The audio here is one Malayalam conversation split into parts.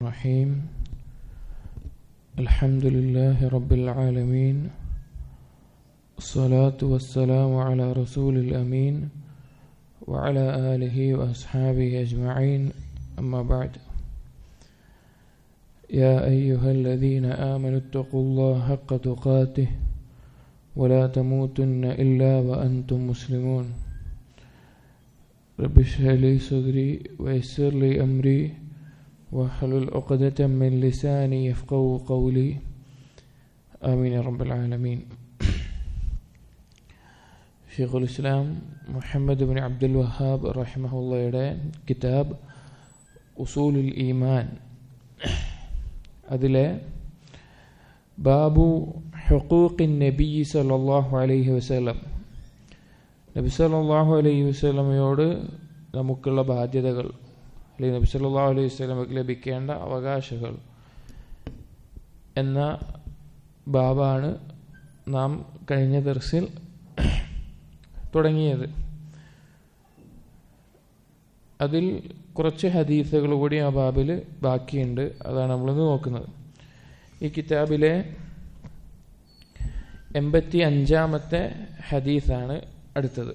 الرحيم الحمد لله رب العالمين الصلاة والسلام على رسول الأمين وعلى آله وأصحابه أجمعين أما بعد يا أيها الذين آمنوا اتقوا الله حق تقاته ولا تموتن إلا وأنتم مسلمون رب اشرح لي صدري ويسر لي أمري واحلل عقدة من لساني يفقهوا قولي آمين يا رب العالمين ഷെയ്ഖുൽ ഇസ്ലാം മുഹമ്മദ് ബിൻ അബ്ദുൽ വഹാബ് റഹിമഹുള്ളയുടെ കിതാബ് ഉസൂലുൽ ഈമാൻ അതിലെ ബാബു ഹുക്കൂഖിൻ നബി സല്ലല്ലാഹു അലൈഹി വസല്ലം നബി സല്ലല്ലാഹു അലൈഹി വസല്ലമയോട് നമുക്കുള്ള ബാധ്യതകൾ അല്ലെങ്കിൽ നബി സല്ലല്ലാഹു അലൈഹി വസല്ലമക്ക് ലഭിക്കേണ്ട അവകാശങ്ങൾ എന്ന ബാബാണ് നാം കഴിഞ്ഞ ദർസിൽ തുടങ്ങിയത് അതിൽ കുറച്ച് ഹദീസുകൾ കൂടി ആ ബാബിൽ ബാക്കിയുണ്ട് അതാണ് നമ്മളിന്ന് നോക്കുന്നത് ഈ കിതാബിലെ എൺപത്തി അഞ്ചാമത്തെ ഹദീസാണ് അടുത്തത്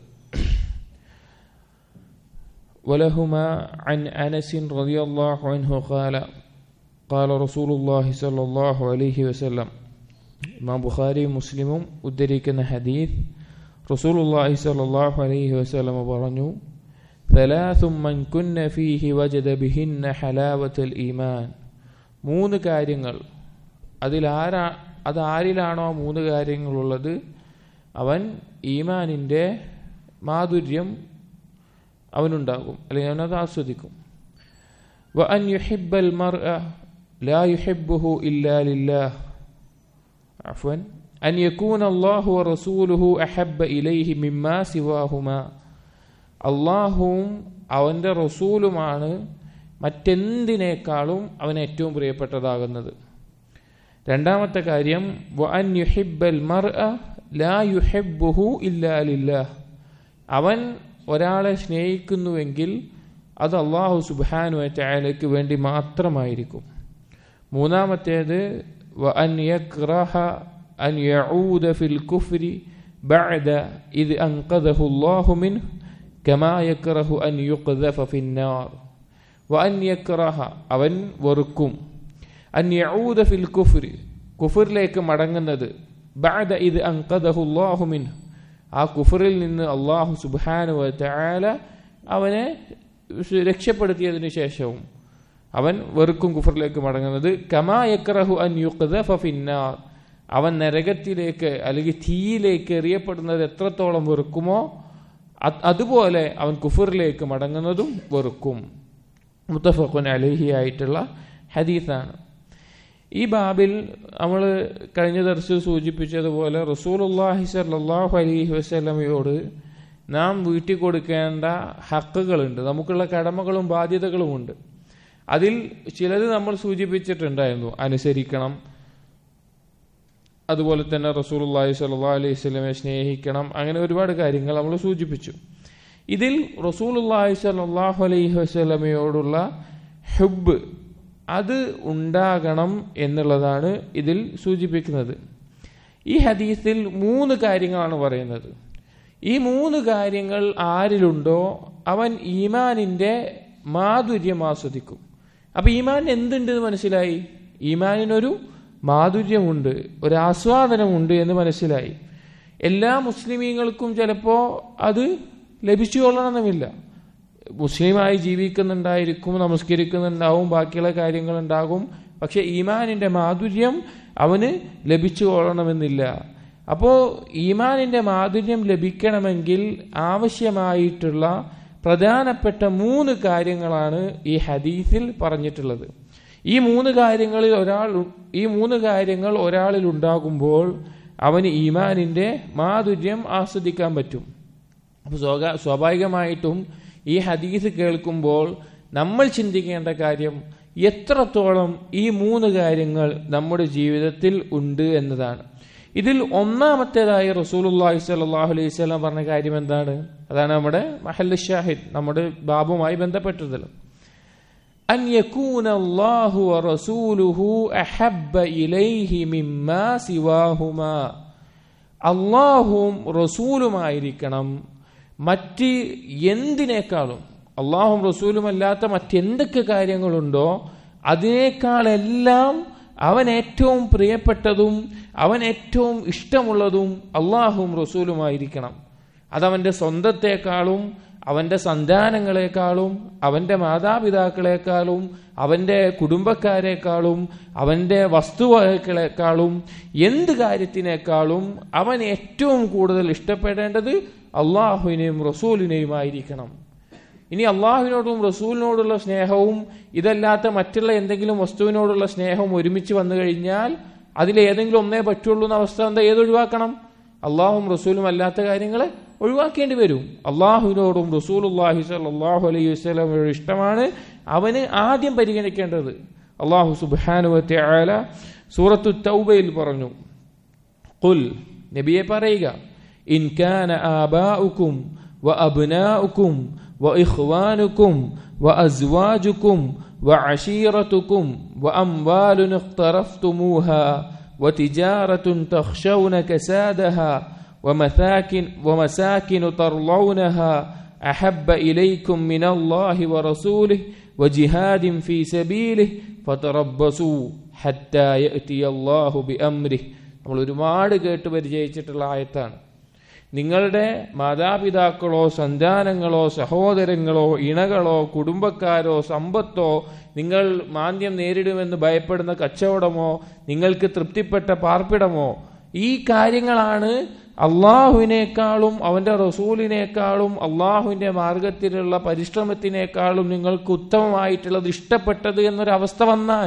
ولهما عن أنس رضي الله عنه قال قال رسول الله صلى الله عليه وسلم ഇമാം ബുഖാരി മുസ്ലിമും ഉദ്ധരിക്കുന്ന ഹദീസ് റസൂലുള്ളാഹി സ്വല്ലല്ലാഹു അലൈഹി വസല്ലം പറഞ്ഞു ثلاث من كن فيه وجد بهن حلاوة الإيمان മൂന്ന് കാര്യങ്ങൾ അതിൽ ആരാ അത് ആരിലാണോ മൂന്ന് കാര്യങ്ങളുള്ളത് അവൻ ഈമാനിൻ്റെ മാധുര്യം അവനുണ്ടാകും അല്ലെങ്കിൽ അവനത് ആസ്വദിക്കും വ അൻ യുഹിബ്ബൽ മർഅ ലാ യുഹിബ്ബുഹു ഇല്ലാ ലില്ലാഹ് അഫ്വൻ അൻ യകൂന അല്ലാഹു വറസൂലുഹു അഹബ്ബ ഇലൈഹി മിമ്മാ സിവാഹുമാ അള്ളാഹുവും അവൻ്റെ റസൂലുമാണ് മറ്റെന്തിനേക്കാളും അവൻ ഏറ്റവും പ്രിയപ്പെട്ടതാകുന്നത് രണ്ടാമത്തെ കാര്യം വ അൻ യുഹിബ്ബൽ മർഅ ലാ യുഹിബ്ബുഹു ഇല്ലാ ലില്ലാഹ് അവൻ ഒരാളെ സ്നേഹിക്കുന്നുവെങ്കിൽ അത് അള്ളാഹു സുബാനു ചായാലയ്ക്ക് വേണ്ടി മാത്രമായിരിക്കും മൂന്നാമത്തേത് വ അൻ യക്റഹ അൻ യഊദ ഫിൽ കുഫ്രി ബഅദ ഇദ് അൻഖദഹു അല്ലാഹു മിൻഹു കമാ യക്റഹു അൻ യുഖ്ദഫ ഫിന്നാർ വ അൻ യക്റഹ അവൻ വെറുക്കും അൻ യഊദ ഫിൽ കുഫ്രി കുഫറിലേക്ക് മടങ്ങുന്നത് ബഅദ ഇദ് അൻഖദഹു അല്ലാഹു മിൻഹു ആ കുഫറിൽ നിന്ന് അള്ളാഹു സുബാനു തആല അവനെ രക്ഷപ്പെടുത്തിയതിനു ശേഷവും അവൻ വെറുക്കും കുഫറിലേക്ക് മടങ്ങുന്നത് കമാ യക്റഹു അൻ യുഖ്ദഫ ഫിന്നാർ അവൻ നരകത്തിലേക്ക് അല്ലെങ്കിൽ തീയിലേക്ക് എറിയപ്പെടുന്നത് എത്രത്തോളം വെറുക്കുമോ അതുപോലെ അവൻ കുഫറിലേക്ക് മടങ്ങുന്നതും വെറുക്കും മുത്തഫഖുൻ അലഹി ആയിട്ടുള്ള ഹദീസാണ് ഈ ബാബിൽ നമ്മൾ കഴിഞ്ഞ ദർശനം സൂചിപ്പിച്ചതുപോലെ റസൂലുല്ലാഹി സല്ലാഹു അലൈഹി വസ്ലമയോട് നാം വീട്ടിൽ കൊടുക്കേണ്ട ഹക്കുകളുണ്ട് നമുക്കുള്ള കടമകളും ബാധ്യതകളുമുണ്ട് അതിൽ ചിലത് നമ്മൾ സൂചിപ്പിച്ചിട്ടുണ്ടായിരുന്നു അനുസരിക്കണം അതുപോലെ തന്നെ റസൂലുല്ലാഹി സല്ലാ അലൈഹി സ്വലമെ സ്നേഹിക്കണം അങ്ങനെ ഒരുപാട് കാര്യങ്ങൾ നമ്മൾ സൂചിപ്പിച്ചു ഇതിൽ റസൂലുല്ലാഹി സല്ലാഹു അലൈഹി വസ്ലമയോടുള്ള ഹുബ് അത് ഉണ്ടാകണം എന്നുള്ളതാണ് ഇതിൽ സൂചിപ്പിക്കുന്നത് ഈ ഹദീസിൽ മൂന്ന് കാര്യങ്ങളാണ് പറയുന്നത് ഈ മൂന്ന് കാര്യങ്ങൾ ആരിലുണ്ടോ അവൻ ഈമാനിന്റെ മാധുര്യം ആസ്വദിക്കും അപ്പൊ ഈമാൻ എന്തുണ്ട് എന്ന് മനസ്സിലായി ഈമാനിനൊരു മാധുര്യമുണ്ട് ഒരു ആസ്വാദനമുണ്ട് എന്ന് മനസ്സിലായി എല്ലാ മുസ്ലിമീങ്ങൾക്കും ചിലപ്പോൾ അത് ലഭിച്ചു കൊള്ളണമെന്നില്ല മുസ്ലിമായി ജീവിക്കുന്നുണ്ടായിരിക്കും നമസ്കരിക്കുന്നുണ്ടാവും ബാക്കിയുള്ള കാര്യങ്ങളുണ്ടാകും പക്ഷെ ഈമാനിന്റെ മാധുര്യം അവന് ലഭിച്ചു കൊള്ളണമെന്നില്ല അപ്പോൾ ഈമാനിന്റെ മാധുര്യം ലഭിക്കണമെങ്കിൽ ആവശ്യമായിട്ടുള്ള പ്രധാനപ്പെട്ട മൂന്ന് കാര്യങ്ങളാണ് ഈ ഹദീസിൽ പറഞ്ഞിട്ടുള്ളത് ഈ മൂന്ന് കാര്യങ്ങളിൽ ഒരാൾ ഈ മൂന്ന് കാര്യങ്ങൾ ഒരാളിൽ ഉണ്ടാകുമ്പോൾ അവന് ഈമാനിന്റെ മാധുര്യം ആസ്വദിക്കാൻ പറ്റും അപ്പോൾ സ്വാഭാവികമായിട്ടും ഈ ഹദീസ് കേൾക്കുമ്പോൾ നമ്മൾ ചിന്തിക്കേണ്ട കാര്യം എത്രത്തോളം ഈ മൂന്ന് കാര്യങ്ങൾ നമ്മുടെ ജീവിതത്തിൽ ഉണ്ട് എന്നതാണ് ഇതിൽ ഒന്നാമത്തേതായി റസൂലുല്ലാഹി സ്വല്ലല്ലാഹു അലൈഹി വസല്ലം പറഞ്ഞ കാര്യം എന്താണ് അതാണ് നമ്മുടെ മഹൽ ഷാഹിദ് നമ്മുടെ ബാബുമായി ബന്ധപ്പെട്ടത് أن يكون الله ورسوله أحب إليه مما سواهما അള്ളാഹും റസൂലുമായിരിക്കണം മറ്റ് എന്തിനേക്കാളും അള്ളാഹും റസൂലും അല്ലാത്ത മറ്റെന്തൊക്കെ കാര്യങ്ങളുണ്ടോ അതിനേക്കാളെല്ലാം അവൻ ഏറ്റവും പ്രിയപ്പെട്ടതും അവൻ ഏറ്റവും ഇഷ്ടമുള്ളതും അള്ളാഹും റസൂലുമായിരിക്കണം അതവന്റെ സ്വന്തത്തെക്കാളും അവന്റെ സന്താനങ്ങളെക്കാളും അവന്റെ മാതാപിതാക്കളെക്കാളും അവന്റെ കുടുംബക്കാരെക്കാളും അവന്റെ വസ്തുവകകളെക്കാളും എന്ത് കാര്യത്തിനേക്കാളും അവൻ ഏറ്റവും കൂടുതൽ ഇഷ്ടപ്പെടേണ്ടത് അള്ളാഹുവിനെയും റസൂലിനെയുമായിരിക്കണം ഇനി അള്ളാഹുവിനോടും റസൂലിനോടുള്ള സ്നേഹവും ഇതല്ലാത്ത മറ്റുള്ള എന്തെങ്കിലും വസ്തുവിനോടുള്ള സ്നേഹവും ഒരുമിച്ച് വന്നു കഴിഞ്ഞാൽ അതിലേതെങ്കിലും ഒന്നേ പറ്റുള്ളൂ എന്ന അവസ്ഥ എന്താ ഏതൊഴിവാക്കണം അള്ളാഹും റസൂലും അല്ലാത്ത കാര്യങ്ങളെ ഒഴിവാക്കേണ്ടി വരും അള്ളാഹുവിനോടും റസൂലുല്ലാഹി സല്ലാഹു അലൈഹി വസ്ലമോട് ഇഷ്ടമാണ് അവന് ആദ്യം പരിഗണിക്കേണ്ടത് അള്ളാഹു സുബാനുവത്തെ ആല സൂറത്തു തൗബയിൽ പറഞ്ഞു കുൽ നബിയെ പറയുക ഇൻ കാന ആബാഉക്കും وأبناؤكم وإخوانكم وأزواجكم وعشيرتكم وأموال اقترفتموها وتجارة تخشون كسادها ومساكن ومساكن ترضونها أحب إليكم من الله ورسوله وجهاد في سبيله فتربصوا حتى يأتي الله بأمره നമ്മൾ ഒരുപാട് കേട്ട് പരിചയിച്ചിട്ടുള്ള ആയത്താണ് നിങ്ങളുടെ മാതാപിതാക്കളോ സന്താനങ്ങളോ സഹോദരങ്ങളോ ഇണകളോ കുടുംബക്കാരോ സമ്പത്തോ നിങ്ങൾ മാന്ദ്യം നേരിടുമെന്ന് ഭയപ്പെടുന്ന കച്ചവടമോ നിങ്ങൾക്ക് തൃപ്തിപ്പെട്ട പാർപ്പിടമോ ഈ കാര്യങ്ങളാണ് അള്ളാഹുവിനേക്കാളും അവന്റെ റസൂലിനേക്കാളും അള്ളാഹുവിന്റെ മാർഗത്തിലുള്ള പരിശ്രമത്തിനേക്കാളും നിങ്ങൾക്ക് ഉത്തമമായിട്ടുള്ളത് ഇഷ്ടപ്പെട്ടത് എന്നൊരവസ്ഥ വന്നാൽ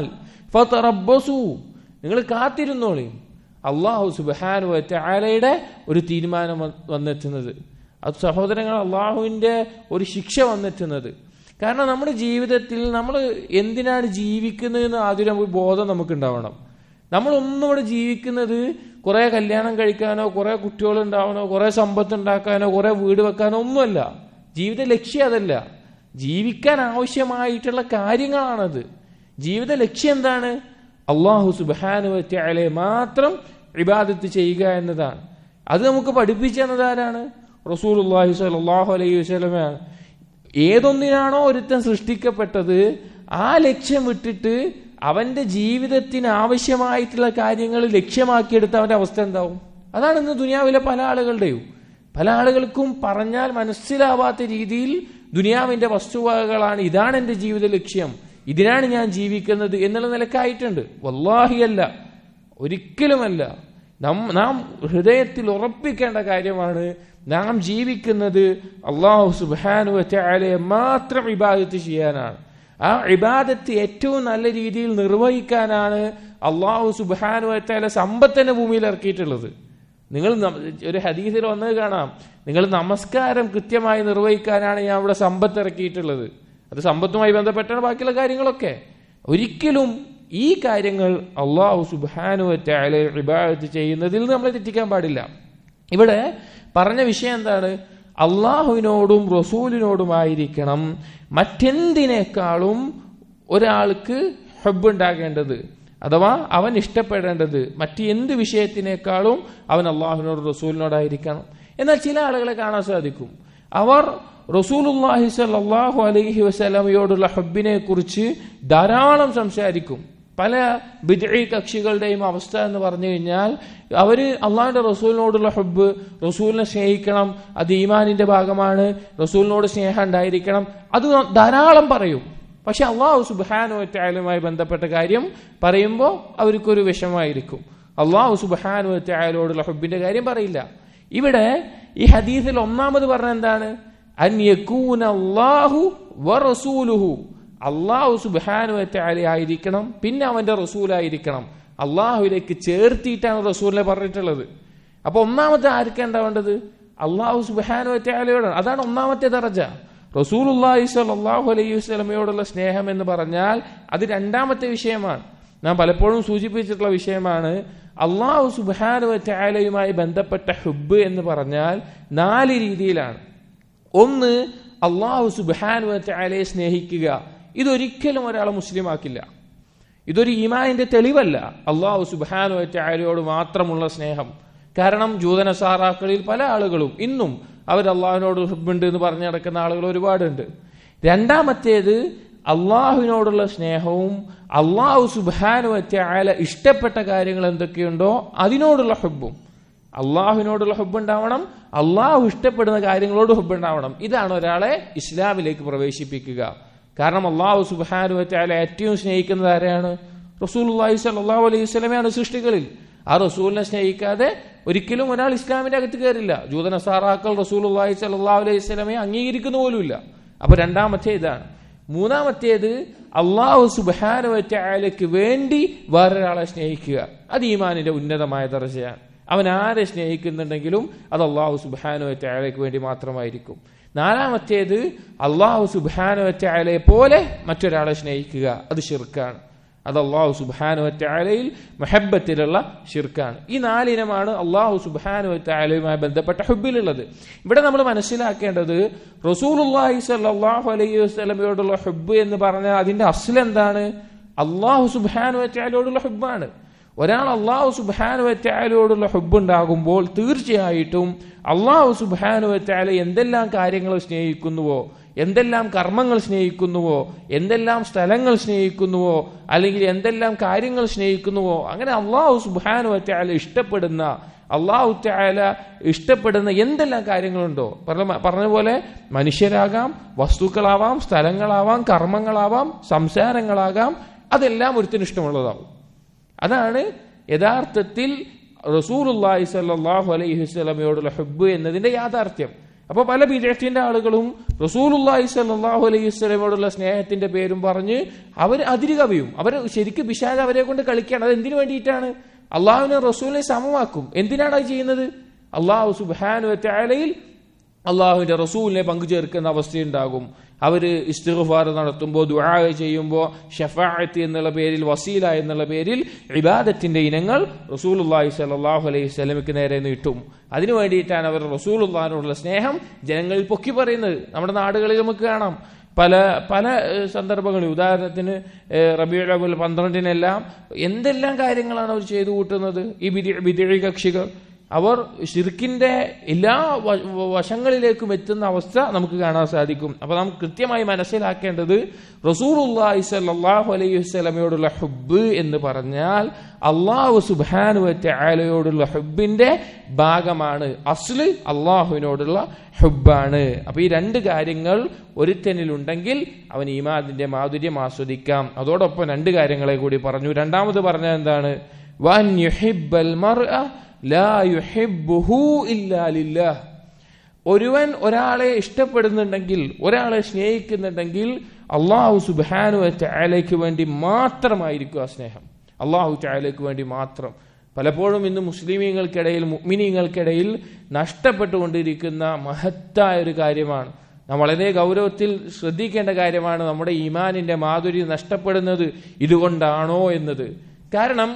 ഫറബസു നിങ്ങൾ കാത്തിരുന്നോളി അള്ളാഹു സുബാനു ആലയുടെ ഒരു തീരുമാനം വന്നെത്തുന്നത് അത് സഹോദരങ്ങൾ അള്ളാഹുവിന്റെ ഒരു ശിക്ഷ വന്നെത്തുന്നത് കാരണം നമ്മുടെ ജീവിതത്തിൽ നമ്മൾ എന്തിനാണ് ജീവിക്കുന്നതെന്ന് ആദ്യം ഒരു ബോധം നമുക്കുണ്ടാവണം നമ്മളൊന്നും ഇവിടെ ജീവിക്കുന്നത് കുറെ കല്യാണം കഴിക്കാനോ കുറെ കുട്ടികൾ ഉണ്ടാവാനോ കുറെ സമ്പത്ത് ഉണ്ടാക്കാനോ കുറെ വീട് വെക്കാനോ ഒന്നുമല്ല ജീവിത ലക്ഷ്യം അതല്ല ജീവിക്കാൻ ആവശ്യമായിട്ടുള്ള കാര്യങ്ങളാണത് ജീവിത ലക്ഷ്യം എന്താണ് അള്ളാഹു സുബാനുവറ്റയാളെ മാത്രം ഇബാദത്ത് ചെയ്യുക എന്നതാണ് അത് നമുക്ക് പഠിപ്പിച്ചു തന്നതാരാണ് റസൂൽ അള്ളാഹി സ്വലാഹു അലൈഹി വസ്ലമയാണ് ഏതൊന്നിനാണോ ഒരുത്തൻ സൃഷ്ടിക്കപ്പെട്ടത് ആ ലക്ഷ്യം വിട്ടിട്ട് അവന്റെ ജീവിതത്തിന് ആവശ്യമായിട്ടുള്ള കാര്യങ്ങൾ ലക്ഷ്യമാക്കിയെടുത്ത അവന്റെ അവസ്ഥ എന്താവും അതാണ് ഇന്ന് ദുനിയാവിലെ പല ആളുകളുടെയും പല ആളുകൾക്കും പറഞ്ഞാൽ മനസ്സിലാവാത്ത രീതിയിൽ ദുനിയാവിന്റെ വസ്തുവകകളാണ് ഇതാണ് എന്റെ ജീവിത ലക്ഷ്യം ഇതിനാണ് ഞാൻ ജീവിക്കുന്നത് എന്നുള്ള നിലക്കായിട്ടുണ്ട് വല്ലാഹിയല്ല ഒരിക്കലുമല്ല നാം ഹൃദയത്തിൽ ഉറപ്പിക്കേണ്ട കാര്യമാണ് നാം ജീവിക്കുന്നത് അള്ളാഹു സുബാനു വറ്റാലയെ മാത്രം ഇബാദത്ത് ചെയ്യാനാണ് ആ ഇബാദത്ത് ഏറ്റവും നല്ല രീതിയിൽ നിർവഹിക്കാനാണ് അള്ളാഹു സുബാനു വറ്റാല സമ്പത്തിന്റെ ഭൂമിയിൽ ഇറക്കിയിട്ടുള്ളത് നിങ്ങൾ ഒരു ഹദീസിൽ വന്നത് കാണാം നിങ്ങൾ നമസ്കാരം കൃത്യമായി നിർവഹിക്കാനാണ് ഞാൻ ഇവിടെ സമ്പത്ത് ഇറക്കിയിട്ടുള്ളത് അത് സമ്പത്തുമായി ബന്ധപ്പെട്ടാണ് ബാക്കിയുള്ള കാര്യങ്ങളൊക്കെ ഒരിക്കലും ഈ കാര്യങ്ങൾ അള്ളാഹു സുബാനുവറ്റായ ഇബാദത്ത് ചെയ്യുന്നതിൽ നമ്മൾ തെറ്റിക്കാൻ പാടില്ല ഇവിടെ പറഞ്ഞ വിഷയം എന്താണ് അള്ളാഹുവിനോടും റസൂലിനോടുമായിരിക്കണം മറ്റെന്തിനേക്കാളും ഒരാൾക്ക് ഹബ്ബ് ഉണ്ടാകേണ്ടത് അഥവാ അവൻ ഇഷ്ടപ്പെടേണ്ടത് മറ്റ് എന്ത് വിഷയത്തിനേക്കാളും അവൻ അള്ളാഹുവിനോട് റസൂലിനോടായിരിക്കണം എന്നാൽ ചില ആളുകളെ കാണാൻ സാധിക്കും അവർ റസൂലുല്ലാഹി സല്ലാഹു അലൈഹി വസ്ലമയോടുള്ള ഹബ്ബിനെ കുറിച്ച് ധാരാളം സംസാരിക്കും പല ബിദ്ഈ കക്ഷികളുടെയും അവസ്ഥ എന്ന് പറഞ്ഞു കഴിഞ്ഞാൽ അവര് അള്ളാഹിന്റെ റസൂലിനോടുള്ള ഹബ്ബ് റസൂലിനെ സ്നേഹിക്കണം അത് ഈമാനിന്റെ ഭാഗമാണ് റസൂലിനോട് സ്നേഹം ഉണ്ടായിരിക്കണം അത് ധാരാളം പറയും പക്ഷെ അള്ളാഹു സുബാനുവറ്റായാലുമായി ബന്ധപ്പെട്ട കാര്യം പറയുമ്പോൾ അവർക്കൊരു വിഷമായിരിക്കും അള്ളാഹു സുബാനുവറ്റായാലോടുള്ള ഹബ്ബിന്റെ കാര്യം പറയില്ല ഇവിടെ ഈ ഹദീസിൽ ഒന്നാമത് പറഞ്ഞ എന്താണ് അൻ യകൂന അല്ലാഹു വറസൂലുഹു അള്ളാഹു സുബാനുവറ്റായ ആയിരിക്കണം പിന്നെ അവന്റെ റസൂലായിരിക്കണം അള്ളാഹുവിലേക്ക് ചേർത്തിയിട്ടാണ് റസൂലിനെ പറഞ്ഞിട്ടുള്ളത് അപ്പൊ ഒന്നാമത്തെ ആർക്കേണ്ടാവേണ്ടത് അള്ളാഹു സുബാനുവറ്റായാലയോടാണ് അതാണ് ഒന്നാമത്തെ ദറജ റസൂൽ അള്ളാഹി സ്വല്ലാഹു അലൈഹി വസ്ലമയോടുള്ള സ്നേഹം എന്ന് പറഞ്ഞാൽ അത് രണ്ടാമത്തെ വിഷയമാണ് ഞാൻ പലപ്പോഴും സൂചിപ്പിച്ചിട്ടുള്ള വിഷയമാണ് അള്ളാഹു സുബാനുവറ്റായാലയുമായി ബന്ധപ്പെട്ട ഹുബ് എന്ന് പറഞ്ഞാൽ നാല് രീതിയിലാണ് ഒന്ന് അള്ളാഹു സുബാനുവറ്റായാലയെ സ്നേഹിക്കുക ഇതൊരിക്കലും ഒരാളെ മുസ്ലിം ആക്കില്ല ഇതൊരു ഈമാനിന്റെ തെളിവല്ല അള്ളാഹു സുബാനു ആരോട് മാത്രമുള്ള സ്നേഹം കാരണം ജൂതനസാറാക്കളിൽ പല ആളുകളും ഇന്നും അവർ അള്ളാഹുവിനോട് ഹുബുണ്ട് എന്ന് പറഞ്ഞു നടക്കുന്ന ആളുകൾ ഒരുപാടുണ്ട് രണ്ടാമത്തേത് അള്ളാഹുവിനോടുള്ള സ്നേഹവും അള്ളാഹു സുബാനു ആല ഇഷ്ടപ്പെട്ട കാര്യങ്ങൾ എന്തൊക്കെയുണ്ടോ അതിനോടുള്ള ഹുബും അള്ളാഹുവിനോടുള്ള ഹുബ് ഉണ്ടാവണം അള്ളാഹു ഇഷ്ടപ്പെടുന്ന കാര്യങ്ങളോട് ഹുബ് ഉണ്ടാവണം ഇതാണ് ഒരാളെ ഇസ്ലാമിലേക്ക് പ്രവേശിപ്പിക്കുക കാരണം അള്ളാഹു സുബാനു വറ്റാല ഏറ്റവും സ്നേഹിക്കുന്നത് ആരെയാണ് റസൂൽ അള്ളാഹി സല്ലാഹു അലൈഹി സ്വലമയാണ് സൃഷ്ടികളിൽ ആ റസൂലിനെ സ്നേഹിക്കാതെ ഒരിക്കലും ഒരാൾ ഇസ്ലാമിന്റെ അകത്ത് കയറില്ല ജൂതനസാറാക്കൾ റസൂൽ അള്ളാഹി സല്ലാഹു അലൈഹി സ്വലമയെ അംഗീകരിക്കുന്ന പോലുമില്ല അപ്പൊ രണ്ടാമത്തെ ഇതാണ് മൂന്നാമത്തേത് അള്ളാഹു സുബാനു വറ്റാലയ്ക്ക് വേണ്ടി വേറൊരാളെ സ്നേഹിക്കുക അത് ഈമാനിന്റെ ഉന്നതമായ ദർജയാണ് അവൻ ആരെ സ്നേഹിക്കുന്നുണ്ടെങ്കിലും അത് അള്ളാഹു സുബാനു വറ്റാലയ്ക്ക് വേണ്ടി മാത്രമായിരിക്കും നാലാമത്തേത് അള്ളാഹു സുബാനു വറ്റാലയെ പോലെ മറ്റൊരാളെ സ്നേഹിക്കുക അത് ഷിർക്കാണ് അത് അള്ളാഹു സുബാനു വറ്റാലയിൽ മെഹബത്തിലുള്ള ഷിർക്കാണ് ഈ നാലിനമാണ് അള്ളാഹു സുബാനു വറ്റാലയുമായി ബന്ധപ്പെട്ട ഹുബിലുള്ളത് ഇവിടെ നമ്മൾ മനസ്സിലാക്കേണ്ടത് റസൂലുല്ലാഹി സല്ലാഹു അലൈഹി വസ്ലമയോടുള്ള ഹുബ് എന്ന് പറഞ്ഞാൽ അതിന്റെ അസ്ൽ എന്താണ് അള്ളാഹു സുബാനു വറ്റാലയോടുള്ള ഹുബാണ് ഒരാൾ അള്ളാഹു സുബാനു വറ്റാലയോടുള്ള ഹുബുണ്ടാകുമ്പോൾ തീർച്ചയായിട്ടും അള്ളാഹു സുബാനു വറ്റാല എന്തെല്ലാം കാര്യങ്ങൾ സ്നേഹിക്കുന്നുവോ എന്തെല്ലാം കർമ്മങ്ങൾ സ്നേഹിക്കുന്നുവോ എന്തെല്ലാം സ്ഥലങ്ങൾ സ്നേഹിക്കുന്നുവോ അല്ലെങ്കിൽ എന്തെല്ലാം കാര്യങ്ങൾ സ്നേഹിക്കുന്നുവോ അങ്ങനെ അള്ളാഹു സുബാനു വറ്റാല ഇഷ്ടപ്പെടുന്ന അള്ളാഹു താല ഇഷ്ടപ്പെടുന്ന എന്തെല്ലാം കാര്യങ്ങളുണ്ടോ പറഞ്ഞ പോലെ മനുഷ്യരാകാം വസ്തുക്കളാവാം സ്ഥലങ്ങളാവാം കർമ്മങ്ങളാവാം സംസാരങ്ങളാകാം അതെല്ലാം ഒരുത്തിന് ഇഷ്ടമുള്ളതാവും അതാണ് യഥാർത്ഥത്തിൽ റസൂലുല്ലാഹി സല്ലാഹു അലൈഹി വസ്ലമയോടുള്ള ഹബ്ബ് എന്നതിന്റെ യാഥാർത്ഥ്യം അപ്പൊ പല ബിജത്തിന്റെ ആളുകളും റസൂലുല്ലാഹി സല്ലാഹു അലൈഹി വസ്ലമയോടുള്ള സ്നേഹത്തിന്റെ പേരും പറഞ്ഞ് അവർ അതിര് കവിയും അവർ ശരിക്കും ബിഷാദ് അവരെ കൊണ്ട് കളിക്കുകയാണ് അത് എന്തിനു വേണ്ടിയിട്ടാണ് അള്ളാഹുവിനെ റസൂലിനെ സമമാക്കും എന്തിനാണ് അത് ചെയ്യുന്നത് അള്ളാഹു സുബാനു താലയിൽ അള്ളാഹുവിന്റെ റസൂലിനെ പങ്കുചേർക്കുന്ന അവസ്ഥയുണ്ടാകും അവര് ഇസ്തിഗ്ഫാർ നടത്തുമ്പോൾ ദുആ ചെയ്യുമ്പോൾ ഷഫാഅത്ത് എന്നുള്ള പേരിൽ വസീല എന്നുള്ള പേരിൽ ഇബാദത്തിന്റെ ഇനങ്ങൾ റസൂലുള്ളാഹി സ്വല്ലല്ലാഹു അലൈഹി വസല്ലമയ്ക്ക് നേരെ നീട്ടും അതിനു വേണ്ടിയിട്ടാണ് അവർ റസൂലുള്ളാഹിനോടുള്ള സ്നേഹം ജനങ്ങളിൽ പൊക്കി പറയുന്നത് നമ്മുടെ നാടുകളിൽ നമുക്ക് കാണാം പല പല സന്ദർഭങ്ങളിൽ ഉദാഹരണത്തിന് റബിയുൽ അവൽ പന്ത്രണ്ടിനെല്ലാം എന്തെല്ലാം കാര്യങ്ങളാണ് അവർ ചെയ്തു കൂട്ടുന്നത് ഈ ബിരി ബിരിഴി കക്ഷികൾ അവർ ഷിർക്കിന്റെ എല്ലാ വശങ്ങളിലേക്കും എത്തുന്ന അവസ്ഥ നമുക്ക് കാണാൻ സാധിക്കും അപ്പൊ നമുക്ക് കൃത്യമായി മനസ്സിലാക്കേണ്ടത് റസൂലുല്ലാഹി സല്ലല്ലാഹു അലൈഹി വസല്ലമയോടുള്ള ഹുബ് എന്ന് പറഞ്ഞാൽ അള്ളാഹു സുബാനു ആലയോടുള്ള ഹുബിന്റെ ഭാഗമാണ് അസ്ല് അള്ളാഹുവിനോടുള്ള ഹുബാണ് അപ്പൊ ഈ രണ്ട് കാര്യങ്ങൾ ഒരുത്തനിലുണ്ടെങ്കിൽ അവൻ ഈമാദിന്റെ മാധുര്യം ആസ്വദിക്കാം അതോടൊപ്പം രണ്ട് കാര്യങ്ങളെ കൂടി പറഞ്ഞു രണ്ടാമത് പറഞ്ഞ എന്താണ് വൻ യുഹിബ്ബൽ മർഅ ലാ യുഹിബ്ബുഹു ഇല്ലാ ലില്ലാഹ് ഒരുവൻ ഒരാളെ ഇഷ്ടപ്പെടുന്നുണ്ടെങ്കിൽ ഒരാളെ സ്നേഹിക്കുന്നുണ്ടെങ്കിൽ അള്ളാഹു സുബാനു ചായലേക്ക് വേണ്ടി മാത്രമായിരിക്കും ആ സ്നേഹം അള്ളാഹു ചായലേക്ക് വേണ്ടി മാത്രം പലപ്പോഴും ഇന്ന് മുസ്ലിമീങ്ങൾക്കിടയിൽ മുഗ്മിനീങ്ങൾക്കിടയിൽ നഷ്ടപ്പെട്ടുകൊണ്ടിരിക്കുന്ന മഹത്തായ ഒരു കാര്യമാണ് നാം വളരെ ഗൗരവത്തിൽ ശ്രദ്ധിക്കേണ്ട കാര്യമാണ് നമ്മുടെ ഈമാനിന്റെ മാധുര്യം നഷ്ടപ്പെടുന്നത് ഇതുകൊണ്ടാണോ എന്നത് കാരണം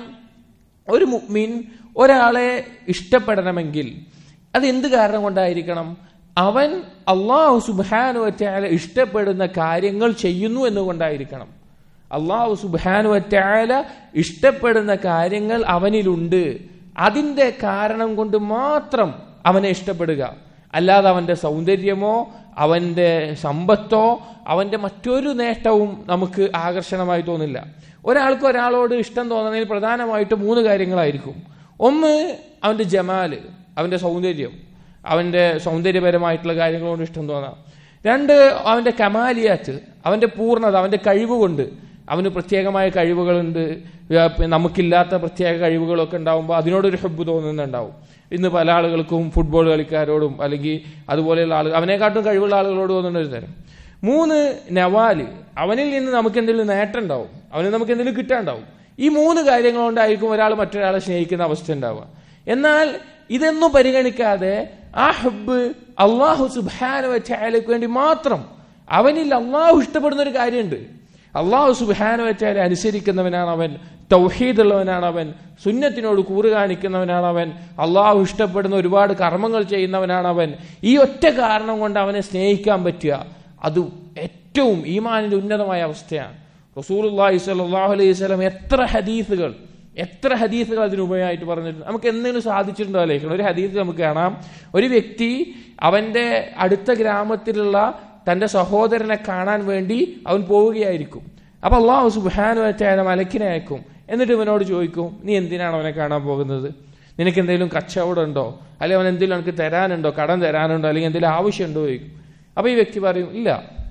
ഒരു മുഗ്മിൻ ഒരാളെ ഇഷ്ടപ്പെടണമെങ്കിൽ അത് എന്ത് കാരണം കൊണ്ടായിരിക്കണം അവൻ അള്ളാഹു സുബാനുവറ്റാല ഇഷ്ടപ്പെടുന്ന കാര്യങ്ങൾ ചെയ്യുന്നു എന്നുകൊണ്ടായിരിക്കണം അള്ളാഹു സുബാനുവറ്റാല ഇഷ്ടപ്പെടുന്ന കാര്യങ്ങൾ അവനിലുണ്ട് അതിന്റെ കാരണം കൊണ്ട് മാത്രം അവനെ ഇഷ്ടപ്പെടുക അല്ലാതെ അവന്റെ സൗന്ദര്യമോ അവന്റെ സമ്പത്തോ അവന്റെ മറ്റൊരു നേട്ടവും നമുക്ക് ആകർഷണമായി തോന്നില്ല ഒരാൾക്ക് ഒരാളോട് ഇഷ്ടം തോന്നുന്നതിൽ പ്രധാനമായിട്ട് മൂന്ന് കാര്യങ്ങളായിരിക്കും ഒന്ന് അവന്റെ ജമാല് അവന്റെ സൗന്ദര്യം അവന്റെ സൗന്ദര്യപരമായിട്ടുള്ള കാര്യങ്ങളോട് ഇഷ്ടം തോന്നാം രണ്ട് അവന്റെ കമാലിയാത്ത് അവന്റെ പൂർണ്ണത അവന്റെ കഴിവ് കൊണ്ട് അവന് പ്രത്യേകമായ കഴിവുകളുണ്ട് നമുക്കില്ലാത്ത പ്രത്യേക കഴിവുകളൊക്കെ ഉണ്ടാവുമ്പോൾ അതിനോടൊരു ഹബ്ബ് തോന്നുന്നുണ്ടാവും ഇന്ന് പല ആളുകൾക്കും ഫുട്ബോൾ കളിക്കാരോടും അല്ലെങ്കിൽ അതുപോലെയുള്ള ആളുകൾ അവനെക്കാട്ടും കഴിവുള്ള ആളുകളോട് തോന്നുന്ന ഒരു തരം മൂന്ന് നവാല് അവനിൽ നിന്ന് നമുക്ക് എന്തെങ്കിലും നേട്ടം ഉണ്ടാവും അവന് നമുക്ക് എന്തെങ്കിലും കിട്ടാണ്ടാവും ഈ മൂന്ന് കാര്യങ്ങൾ കൊണ്ടായിരിക്കും ഒരാൾ മറ്റൊരാളെ സ്നേഹിക്കുന്ന അവസ്ഥ ഉണ്ടാവുക എന്നാൽ ഇതൊന്നും പരിഗണിക്കാതെ ആ ഹബ്ബ് അള്ളാഹു സുബാന വെച്ചായാലേക്ക് വേണ്ടി മാത്രം അവനിൽ അള്ളാഹു ഇഷ്ടപ്പെടുന്ന ഒരു കാര്യമുണ്ട് അള്ളാഹു സുബാന വെച്ചാലെ അനുസരിക്കുന്നവനാണ് അവൻ തൗഹീദുള്ളവനാണ് അവൻ സുന്നത്തിനോട് കൂറ് കാണിക്കുന്നവനാണ് അവൻ അള്ളാഹു ഇഷ്ടപ്പെടുന്ന ഒരുപാട് കർമ്മങ്ങൾ ചെയ്യുന്നവനാണ് അവൻ ഈ ഒറ്റ കാരണം കൊണ്ട് അവനെ സ്നേഹിക്കാൻ പറ്റുക അത് ഏറ്റവും ഈമാനിന്റെ ഉന്നതമായ അവസ്ഥയാണ് റസൂലുള്ളാഹി സ്വല്ലല്ലാഹു അലൈഹി വസല്ലം എത്ര ഹദീസുകൾ എത്ര ഹദീസുകൾ അതിനുപയോഗമായിട്ട് പറഞ്ഞിട്ടുണ്ട് നമുക്ക് എന്തെങ്കിലും സാധിച്ചിട്ടുണ്ടോ ആലോചിക്കണം ഒരു ഹദീസ് നമുക്ക് കാണാം ഒരു വ്യക്തി അവന്റെ അടുത്ത ഗ്രാമത്തിലുള്ള തന്റെ സഹോദരനെ കാണാൻ വേണ്ടി അവൻ പോവുകയായിരിക്കും അപ്പൊ അള്ളാഹു സുബാനു വെച്ചാൽ മലക്കിനെ അയക്കും എന്നിട്ട് ഇവനോട് ചോദിക്കും നീ എന്തിനാണ് അവനെ കാണാൻ പോകുന്നത് നിനക്ക് എന്തെങ്കിലും കച്ചവടം ഉണ്ടോ അല്ലെങ്കിൽ അവൻ എന്തെങ്കിലും എനിക്ക് തരാനുണ്ടോ കടം തരാനുണ്ടോ അല്ലെങ്കിൽ എന്തെങ്കിലും ആവശ്യമുണ്ടോ ചോദിക്കും അപ്പൊ ഈ വ്യക്തി പറയും ഇല്ല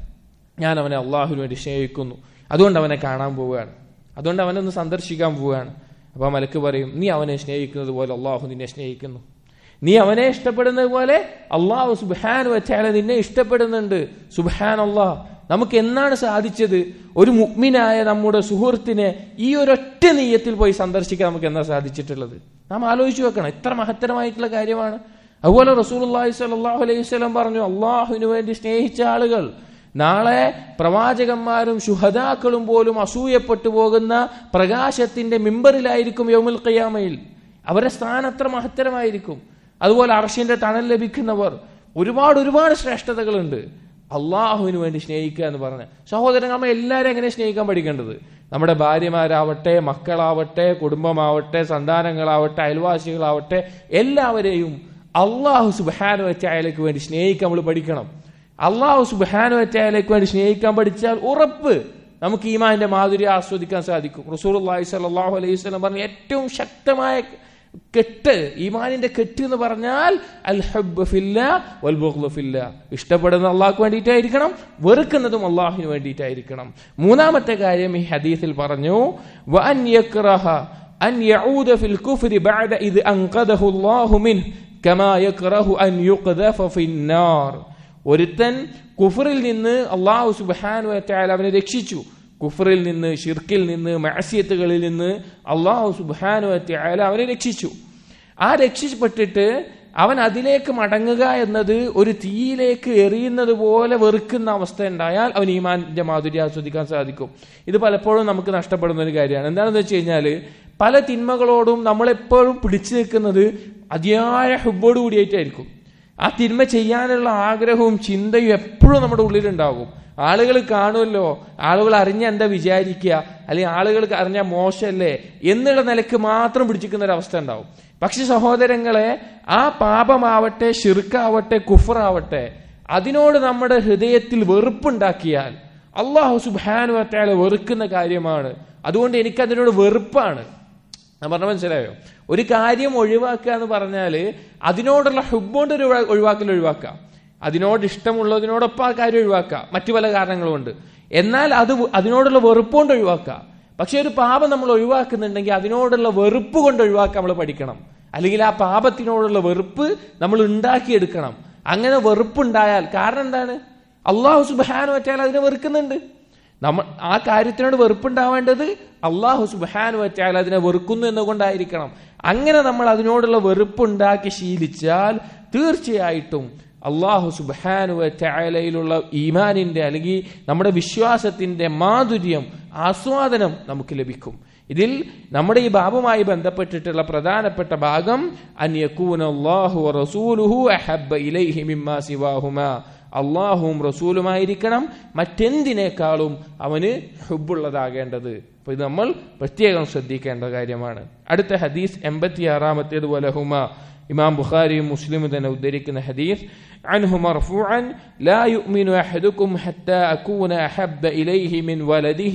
ഞാൻ അവനെ അള്ളാഹുവിന് വേണ്ടി സ്നേഹിക്കുന്നു അതുകൊണ്ട് അവനെ കാണാൻ പോവുകയാണ് അതുകൊണ്ട് അവനെ ഒന്ന് സന്ദർശിക്കാൻ പോവുകയാണ് അപ്പൊ ആ മലക്ക് പറയും നീ അവനെ സ്നേഹിക്കുന്നത് പോലെ അള്ളാഹു നിന്നെ സ്നേഹിക്കുന്നു നീ അവനെ ഇഷ്ടപ്പെടുന്നത് പോലെ അള്ളാഹു സുബാൻ വെച്ചാൽ നിന്നെ ഇഷ്ടപ്പെടുന്നുണ്ട് സുബാൻ അള്ളാഹ് നമുക്ക് എന്നാണ് സാധിച്ചത് ഒരു മുഗ്മിനായ നമ്മുടെ സുഹൃത്തിനെ ഈ ഒരൊറ്റ നെയ്യത്തിൽ പോയി സന്ദർശിക്കാൻ നമുക്ക് എന്നാ സാധിച്ചിട്ടുള്ളത് നാം ആലോചിച്ചു വെക്കണം എത്ര മഹത്തരമായിട്ടുള്ള കാര്യമാണ് അതുപോലെ റസൂൽ അള്ളാഹി സ്വല്ലാഹു അലൈഹി സ്വലം പറഞ്ഞു അള്ളാഹുവിന് വേണ്ടി സ്നേഹിച്ച ആളുകൾ നാളെ പ്രവാചകന്മാരും ശുഹദാക്കളും പോലും അസൂയപ്പെട്ടു പോകുന്ന പ്രകാശത്തിന്റെ മിമ്പറിലായിരിക്കും യൗമുൽ ഖിയാമയിൽ അവരുടെ സ്ഥാനം അത്ര മഹത്തരമായിരിക്കും അതുപോലെ അർഷിന്റെ തണൽ ലഭിക്കുന്നവർ ഒരുപാട് ഒരുപാട് ശ്രേഷ്ഠതകളുണ്ട് അള്ളാഹുവിന് വേണ്ടി സ്നേഹിക്കുക എന്ന് പറഞ്ഞ സഹോദരൻ നമ്മൾ എല്ലാവരും എങ്ങനെ സ്നേഹിക്കാൻ പഠിക്കേണ്ടത് നമ്മുടെ ഭാര്യമാരാവട്ടെ മക്കളാവട്ടെ കുടുംബമാവട്ടെ സന്താനങ്ങളാവട്ടെ അയൽവാസികളാവട്ടെ എല്ലാവരെയും അള്ളാഹു സുബാനു വെച്ചായാലേക്ക് വേണ്ടി സ്നേഹിക്കാൻ നമ്മൾ പഠിക്കണം അള്ളാഹു സുബാനു വെച്ചായാലേക്ക് വേണ്ടി സ്നേഹിക്കാൻ പഠിച്ചാൽ ഉറപ്പ് നമുക്ക് ഈമാന്റെ മാധുര്യം ആസ്വദിക്കാൻ സാധിക്കും റസൂർ അള്ളാഹി സലാഹു അലൈഹി സ്വലം പറഞ്ഞ ഏറ്റവും ശക്തമായ കെട്ട് ഈമാനിന്റെ കെട്ട് എന്ന് പറഞ്ഞാൽ അൽ ഹബ്ബ് ഫില്ല വൽ ബുഗ്ള് ഫില്ല ഇഷ്ടപ്പെടുന്ന അള്ളാഹ്ക്ക് വേണ്ടിയിട്ടായിരിക്കണം വെറുക്കുന്നതും അള്ളാഹുവിന് വേണ്ടിയിട്ടായിരിക്കണം മൂന്നാമത്തെ കാര്യം ഈ ഹദീസിൽ പറഞ്ഞു വഅൻ യക്റഹ അൻ യഊദ ഫിൽ കുഫ്രി ബഅദ ഇദ് അൻഖദഹു അല്ലാഹു മിൻ കമാ യക്റഹു അൻ യുഖ്ദഫ ഫിന്നാർ ഒരുത്തൻ കുഫറിൽ നിന്ന് അള്ളാഹു സുബ്ഹാനഹു വ തആല അവനെ രക്ഷിച്ചു കുഫറിൽ നിന്ന് ഷിർക്കിൽ നിന്ന് മാസിയത്തുകളിൽ നിന്ന് അള്ളാഹു സുബാനു അല അവനെ രക്ഷിച്ചു ആ രക്ഷിപ്പെട്ടിട്ട് അവൻ അതിലേക്ക് മടങ്ങുക എന്നത് ഒരു തീയിലേക്ക് എറിയുന്നത് പോലെ വെറുക്കുന്ന അവസ്ഥ ഉണ്ടായാൽ അവൻ ഈമാന്റെ മാധുര്യം ആസ്വദിക്കാൻ സാധിക്കും ഇത് പലപ്പോഴും നമുക്ക് നഷ്ടപ്പെടുന്ന ഒരു കാര്യമാണ് എന്താണെന്ന് വെച്ച് കഴിഞ്ഞാൽ പല തിന്മകളോടും നമ്മളെപ്പോഴും പിടിച്ചു നിൽക്കുന്നത് അതിയായ ഹുബോട് കൂടിയായിട്ടായിരിക്കും ആ തിന്മ ചെയ്യാനുള്ള ആഗ്രഹവും ചിന്തയും എപ്പോഴും നമ്മുടെ ഉള്ളിലുണ്ടാകും ആളുകൾ കാണുമല്ലോ ആളുകൾ അറിഞ്ഞ എന്താ വിചാരിക്കുക അല്ലെങ്കിൽ ആളുകൾക്ക് അറിഞ്ഞ മോശമല്ലേ എന്നുള്ള നിലക്ക് മാത്രം പിടിച്ചിരിക്കുന്ന ഒരു അവസ്ഥ ഉണ്ടാവും പക്ഷെ സഹോദരങ്ങളെ ആ പാപമാവട്ടെ ഷിർക്കാവട്ടെ കുഫറാവട്ടെ അതിനോട് നമ്മുടെ ഹൃദയത്തിൽ വെറുപ്പുണ്ടാക്കിയാൽ അള്ളാഹു സുബാനു വറ്റാലെ വെറുക്കുന്ന കാര്യമാണ് അതുകൊണ്ട് എനിക്കതിനോട് വെറുപ്പാണ് ഞാൻ പറഞ്ഞ മനസ്സിലായോ ഒരു കാര്യം ഒഴിവാക്കുക എന്ന് പറഞ്ഞാൽ അതിനോടുള്ള ഹുബോണ്ട് ഒരു ഒഴിവാക്കൽ ഒഴിവാക്കാം അതിനോട് ഇഷ്ടമുള്ളതിനോടൊപ്പം ആ കാര്യം ഒഴിവാക്കാം മറ്റു പല കാരണങ്ങളുമുണ്ട് എന്നാൽ അത് അതിനോടുള്ള വെറുപ്പുകൊണ്ട് ഒഴിവാക്കാം പക്ഷെ ഒരു പാപം നമ്മൾ ഒഴിവാക്കുന്നുണ്ടെങ്കിൽ അതിനോടുള്ള വെറുപ്പ് കൊണ്ട് ഒഴിവാക്കാൻ നമ്മൾ പഠിക്കണം അല്ലെങ്കിൽ ആ പാപത്തിനോടുള്ള വെറുപ്പ് നമ്മൾ ഉണ്ടാക്കിയെടുക്കണം അങ്ങനെ വെറുപ്പുണ്ടായാൽ കാരണം എന്താണ് അള്ളാഹു സുബാനു വറ്റാൽ അതിനെ വെറുക്കുന്നുണ്ട് നമ്മൾ ആ കാര്യത്തിനോട് വെറുപ്പുണ്ടാവേണ്ടത് അള്ളാഹു സുബാനു വറ്റാൽ അതിനെ വെറുക്കുന്നു എന്നുകൊണ്ടായിരിക്കണം അങ്ങനെ നമ്മൾ അതിനോടുള്ള വെറുപ്പുണ്ടാക്കി ശീലിച്ചാൽ തീർച്ചയായിട്ടും അള്ളാഹു സുബാനുവ ചായലയിലുള്ള ഈമാനിന്റെ അല്ലെങ്കിൽ നമ്മുടെ വിശ്വാസത്തിന്റെ മാധുര്യം ആസ്വാദനം നമുക്ക് ലഭിക്കും ഇതിൽ നമ്മുടെ ഈ ബാബുമായി ബന്ധപ്പെട്ടിട്ടുള്ള പ്രധാനപ്പെട്ട ഭാഗം അന്യക്കൂൻ അള്ളാഹു റസൂലുഹു അഹബ്ബ ഇലൈഹി മിമ്മാ സിവാഹുമ അള്ളാഹുവും റസൂലുമായിരിക്കണം മറ്റെന്തിനേക്കാളും അവന് ഹുബുള്ളതാകേണ്ടത് അപ്പൊ ഇത് നമ്മൾ പ്രത്യേകം ശ്രദ്ധിക്കേണ്ട കാര്യമാണ് അടുത്ത ഹദീസ് എൺപത്തി ആറാമത്തേത് വലഹുമ ഇമാം ബുഖാരിയും മുസ്ലിമും തന്നെ ഉദ്ധരിക്കുന്ന ഹദീസ് عنه مرفوعا لا يؤمن أحدكم حتى أكون أحب إليه من ولده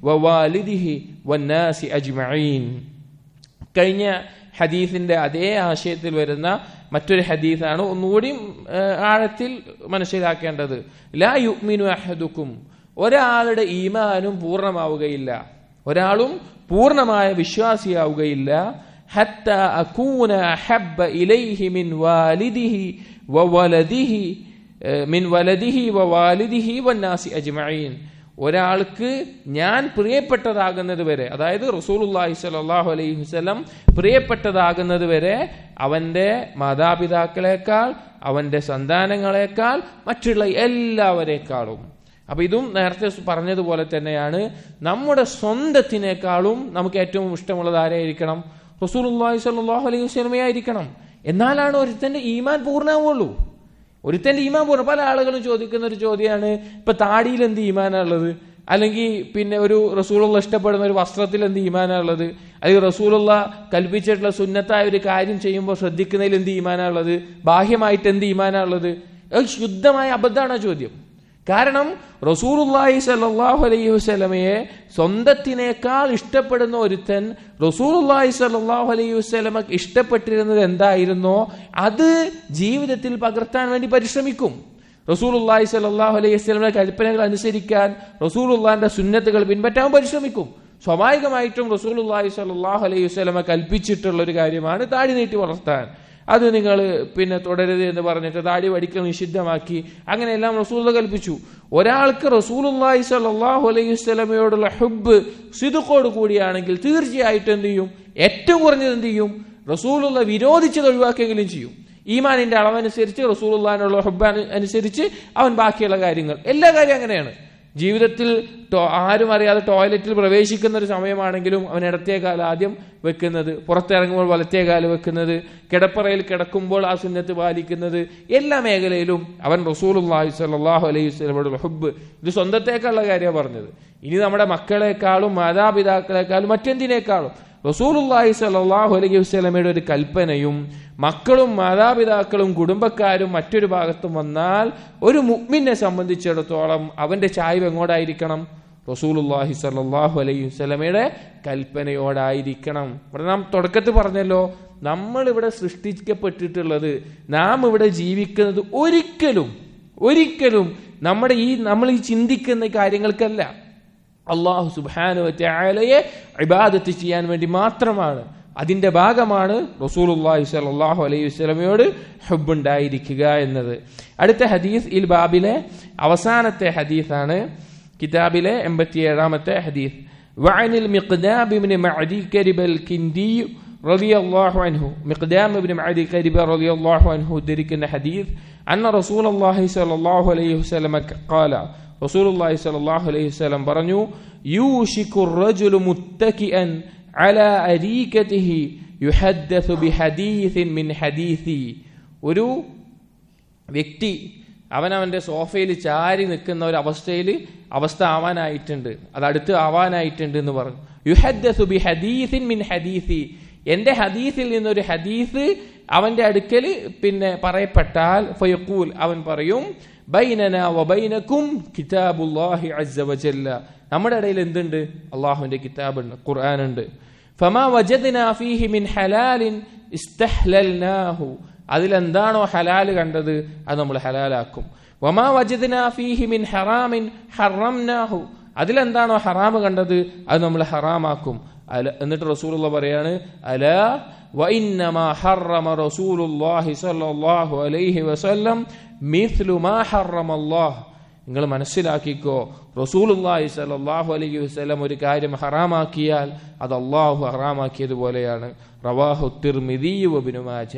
ووالده والناس أجمعين കഴിഞ്ഞ ഹദീസിന്റെ അതേ ആശയത്തിൽ വരുന്ന മറ്റൊരു ഹദീസാണ് ഒന്നുകൂടി ആഴത്തിൽ മനസ്സിലാക്കേണ്ടത് ലാ യുഗ്മിനു അഹദുക്കും ഒരാളുടെ ഈമാനും പൂർണ്ണമാവുകയില്ല ഒരാളും പൂർണ്ണമായ വിശ്വാസിയാവുകയില്ല ഹത്ത അകൂന അഹബ്ബ ഇലൈഹി മിൻ വാലിദിഹി വവലദിഹി മിൻ വലദിഹി വവാലിദിഹി വന്നാസി അജ്മഈൻ ഒരാൾക്ക് ഞാൻ പ്രിയപ്പെട്ടതാകുന്നത് വരെ അതായത് റസൂലുല്ലാഹി സ്വല്ലല്ലാഹു അലൈഹി വസല്ലം പ്രിയപ്പെട്ടതാകുന്നത് വരെ അവന്റെ മാതാപിതാക്കളെക്കാൾ അവന്റെ സന്താനങ്ങളെക്കാൾ മറ്റുള്ള എല്ലാവരെക്കാളും അപ്പൊ ഇതും നേരത്തെ പറഞ്ഞതുപോലെ തന്നെയാണ് നമ്മുടെ സ്വന്തത്തിനേക്കാളും നമുക്ക് ഏറ്റവും ഇഷ്ടമുള്ളത് ആരായിരിക്കണം റസൂലുല്ലാഹി സ്വല്ലല്ലാഹു അലൈഹി വസല്ലമയായിരിക്കണം എന്നാലാണ് ഒരുത്തന്റെ ഈമാൻ പൂർണ്ണമാവുള്ളൂ ഒരുത്തന്റെ ഈമാൻ പൂർണ്ണ പല ആളുകളും ചോദിക്കുന്ന ഒരു ചോദ്യമാണ് ഇപ്പൊ താടിയിൽ എന്ത് ഈമാനുള്ളത് അല്ലെങ്കിൽ പിന്നെ ഒരു റസൂലുള്ള ഇഷ്ടപ്പെടുന്ന ഒരു വസ്ത്രത്തിൽ എന്ത് ഈമാനുള്ളത് അല്ലെങ്കിൽ റസൂലുള്ള കൽപ്പിച്ചിട്ടുള്ള സുന്നത്തായ ഒരു കാര്യം ചെയ്യുമ്പോൾ ശ്രദ്ധിക്കുന്നതിൽ എന്ത് ഈമാനുള്ളത് ബാഹ്യമായിട്ട് എന്ത് ഈമാനുള്ളത് അത് ശുദ്ധമായ അബദ്ധമാണ് ആ ചോദ്യം കാരണം റസൂലുള്ളാഹി സല്ലല്ലാഹു അലൈഹി വസല്ലമയെ സ്വന്തത്തിനേക്കാൾ ഇഷ്ടപ്പെടുന്ന ഒരുത്തൻ റസൂലുള്ളാഹി സല്ലല്ലാഹു അലൈഹി വസല്ലമ ഇഷ്ടപ്പെട്ടിരുന്നത് എന്തായിരുന്നോ അത് ജീവിതത്തിൽ പകർത്താൻ വേണ്ടി പരിശ്രമിക്കും റസൂലുള്ളാഹി സല്ലല്ലാഹു അലൈഹി വസല്ലമയുടെ കൽപ്പനകൾ അനുസരിക്കാൻ റസൂലുള്ളാഹിന്റെ സുന്നത്തുകൾ പിൻപറ്റാൻ പരിശ്രമിക്കും സ്വാഭാവികമായിട്ടും റസൂലുള്ളാഹി സല്ലല്ലാഹു അലൈഹി വസല്ലമ കൽപ്പിച്ചിട്ടുള്ള ഒരു കാര്യമാണ് താടി നീട്ടി വളർത്താൻ അത് നിങ്ങൾ പിന്നെ തുടരുത് എന്ന് പറഞ്ഞിട്ട് താടി വടിക്കൽ നിഷിദ്ധമാക്കി അങ്ങനെയെല്ലാം റസൂൽ കൽപ്പിച്ചു ഒരാൾക്ക് റസൂലുള്ളാഹി സ്വല്ലല്ലാഹു അലൈഹി വസല്ലമയോടുള്ള ഹുബ് സിദുക്കോട് കൂടിയാണെങ്കിൽ തീർച്ചയായിട്ടും എന്ത് ചെയ്യും ഏറ്റവും കുറഞ്ഞത് എന്ത് ചെയ്യും റസൂലുള്ള വിരോധിച്ചത് ഒഴിവാക്കിയെങ്കിലും ചെയ്യും ഈമാനിന്റെ അളവനുസരിച്ച് റസൂലുള്ളാഹിനുള്ള ഹുബ് അനുസരിച്ച് അവൻ ബാക്കിയുള്ള കാര്യങ്ങൾ എല്ലാ കാര്യം അങ്ങനെയാണ് ജീവിതത്തിൽ ആരും അറിയാതെ ടോയ്ലറ്റിൽ പ്രവേശിക്കുന്ന ഒരു സമയമാണെങ്കിലും അവൻ ഇടത്തേ കാലം ആദ്യം വെക്കുന്നത് പുറത്തിറങ്ങുമ്പോൾ വലത്തേ കാലം വെക്കുന്നത് കിടപ്പറയിൽ കിടക്കുമ്പോൾ ആ സുന്നത്ത് പാലിക്കുന്നത് എല്ലാ മേഖലയിലും അവൻ റസൂലുള്ളാഹി സ്വല്ലല്ലാഹു അലൈഹി വസല്ലമയുടെ ഹുബ് ഇത് സ്വന്തത്തേക്കുള്ള കാര്യമാണ് പറഞ്ഞത് ഇനി നമ്മുടെ മക്കളെക്കാളും മാതാപിതാക്കളെക്കാളും മറ്റെന്തിനേക്കാളും റസൂലുള്ളാഹി സ്വല്ലല്ലാഹു അലൈഹി വസല്ലമയുടെ ഒരു കൽപ്പനയും മക്കളും മാതാപിതാക്കളും കുടുംബക്കാരും മറ്റൊരു ഭാഗത്തും വന്നാൽ ഒരു മുഅ്മിനെ സംബന്ധിച്ചിടത്തോളം അവന്റെ ചായ്വ് എങ്ങോട്ടായിരിക്കണം റസൂലുള്ളാഹി സ്വല്ലല്ലാഹു അലൈഹി വസല്ലമയുടെ കൽപ്പനയോടായിരിക്കണം ഇവിടെ നാം തുടക്കത്തിൽ പറഞ്ഞല്ലോ നമ്മൾ ഇവിടെ സൃഷ്ടിക്കപ്പെട്ടിട്ടുള്ളത് നാം ഇവിടെ ജീവിക്കുന്നത് ഒരിക്കലും ഒരിക്കലും നമ്മുടെ ഈ നമ്മൾ ഈ ചിന്തിക്കുന്ന കാര്യങ്ങൾക്കല്ല അള്ളാഹു സുബാനു ആലയെ ഇബാദത്ത് ചെയ്യാൻ വേണ്ടി മാത്രമാണ് അതിന്റെ ഭാഗമാണ് റസൂലുള്ളാഹി സ്വല്ലല്ലാഹു അലൈഹി വസല്ലമയോട് ഹുബുണ്ടായിരിക്കുക എന്നത് അടുത്ത ഹദീസ് ഇൽ ബാബിലെ അവസാനത്തെ ഹദീസാണ് കിതാബിലെ എൺപത്തിയേഴാമത്തെ ഹദീസ് وعن المقدام بن معدي كرب الكندي رضي الله عنه مقدام بن معدي كرب رضي الله عنه ذلك الحديث أن رسول الله صلى الله عليه وسلم قال رسول الله صلى الله عليه وسلم പറഞ്ഞു يوشك الرجل متكئا على أريكته يحدث بحديث من حديثي ഒരു വ്യക്തി അവൻ അവന്റെ സോഫയിൽ ചാരി നിൽക്കുന്ന ഒരു അവസ്ഥയിൽ അവസ്ഥ ആവാനായിട്ടുണ്ട് അത് അടുത്ത് ആവാനായിട്ടുണ്ട് എന്ന് പറഞ്ഞു യുഹദ്ദസു ബി ഹദീസിൻ മിൻ ഹദീസി എന്റെ ഹദീസിൽ നിന്നൊരു ഹദീസ് അവന്റെ അടുക്കൽ പിന്നെ പറയപ്പെട്ടാൽ ഫയഖൂൽ അവൻ പറയും ബൈനന വബൈനക്കും കിതാബുല്ലാഹി അസ്സ വജല്ല നമ്മുടെ ഇടയിൽ എന്തുണ്ട് അള്ളാഹുവിന്റെ കിതാബുണ്ട് ഖുർആനുണ്ട് ഫമാ വജദ്നാ ഫീഹി മിൻ ഹലാലിൻ ഇസ്തഹ്ലൽനാഹു അതിലെന്താണോ ഹലാല് കണ്ടത് അത് നമ്മൾ ഹലാലാക്കും വമാ വജദ്നാ ഫീഹി മിൻ ഹറാമിൻ ഹറംനാഹു അതിലെന്താണോ ഹറാമ് കണ്ടത് അത് നമ്മൾ ഹറാമാക്കും അല എന്നിട്ട് റസൂലുള്ള പറയാണ് അല വഇന്നമാ ഹറമ റസൂലുള്ളാഹി സ്വല്ലല്ലാഹു അലൈഹി വസല്ലം മിസ്ലു മാ ഹറമല്ലാഹ് നിങ്ങൾ മനസ്സിലാക്കിക്കോ റസൂലുള്ളാഹി സ്വല്ലല്ലാഹു അലൈഹി വസല്ലം ഒരു കാര്യം ഹറാമാക്കിയാൽ അത് അള്ളാഹു ഹറാമാക്കിയതുപോലെയാണ് റവാഹു തിർമിദി വബ്നു മാജ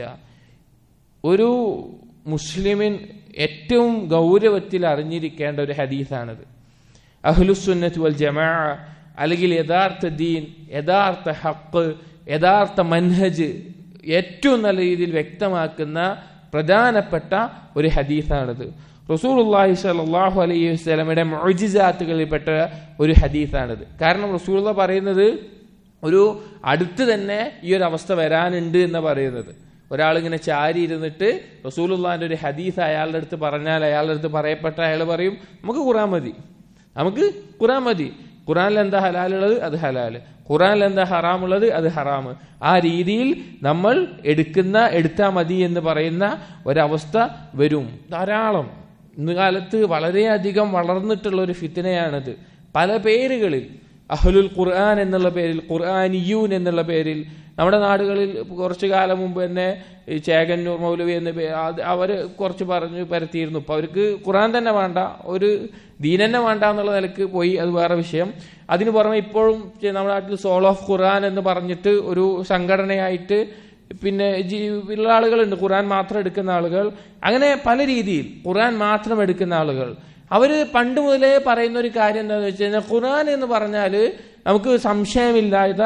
ഒരു മുസ്ലിമിൻ ഏറ്റവും ഗൗരവത്തിൽ അറിഞ്ഞിരിക്കേണ്ട ഒരു ഹദീസാണിത് അഹ്ലുസുന്നത്ത് വൽ ജമാ അല്ലെങ്കിൽ യഥാർത്ഥ ദീൻ യഥാർത്ഥ ഹക്ക് യഥാർത്ഥ മൻഹജ് ഏറ്റവും നല്ല രീതിയിൽ വ്യക്തമാക്കുന്ന പ്രധാനപ്പെട്ട ഒരു ഹദീസാണിത് റസൂലുള്ളാഹി സ്വല്ലല്ലാഹു അലൈഹി വസല്ലമയുടെ മുഅ്ജിസാത്തുകളിൽപ്പെട്ട ഒരു ഹദീസാണിത് കാരണം റസൂലുള്ള പറയുന്നത് ഒരു അടുത്ത് തന്നെ ഈ ഒരു അവസ്ഥ വരാനുണ്ട് എന്ന് പറയുന്നത് ഒരാളിങ്ങനെ ചാരി ഇരുന്നിട്ട് റസൂലുള്ളാഹിന്റെ ഒരു ഹദീസ് അയാളുടെ അടുത്ത് പറഞ്ഞാൽ അയാളുടെ അടുത്ത് പറയപ്പെട്ട അയാൾ പറയും നമുക്ക് ഖുറാൻ മതി നമുക്ക് ഖുറാൻ മതി ഖുറാനിൽ എന്താ ഹലാലുള്ളത് അത് ഹലാല് ഖുറാനിൽ എന്താ ഹറാമുള്ളത് അത് ഹറാമ് ആ രീതിയിൽ നമ്മൾ എടുക്കുന്ന എടുത്താ മതി എന്ന് പറയുന്ന ഒരവസ്ഥ വരും ധാരാളം ഇന്ന് കാലത്ത് വളരെയധികം വളർന്നിട്ടുള്ള ഒരു ഫിത്തനയാണിത് പല പേരുകളിൽ അഹ്ലുൽ ഖുർആൻ എന്നുള്ള പേരിൽ ഖുർആാനിയൂൻ എന്നുള്ള പേരിൽ നമ്മുടെ നാടുകളിൽ കുറച്ചു കാലം മുമ്പ് തന്നെ ഈ ചേകന്നൂർ മൗലവി എന്ന പേ അവർ കുറച്ച് പറഞ്ഞു പരത്തിയിരുന്നു ഇപ്പൊ അവർക്ക് ഖുർആൻ തന്നെ വേണ്ട ഒരു ദീൻ തന്നെ വേണ്ട എന്നുള്ള നിലക്ക് പോയി അത് വേറെ വിഷയം അതിന് പുറമെ ഇപ്പോഴും നമ്മുടെ നാട്ടിൽ സോൾ ഓഫ് ഖുർആൻ എന്ന് പറഞ്ഞിട്ട് ഒരു സംഘടനയായിട്ട് പിന്നെ ഉള്ള ആളുകളുണ്ട് ഖുർആൻ മാത്രം എടുക്കുന്ന ആളുകൾ അങ്ങനെ പല രീതിയിൽ ഖുർആൻ മാത്രം എടുക്കുന്ന ആളുകൾ അവര് പണ്ട് മുതലേ പറയുന്ന ഒരു കാര്യം എന്താണെന്ന് വെച്ച് കഴിഞ്ഞാൽ ഖുർആൻ എന്ന് പറഞ്ഞാൽ നമുക്ക് സംശയമില്ലാത്ത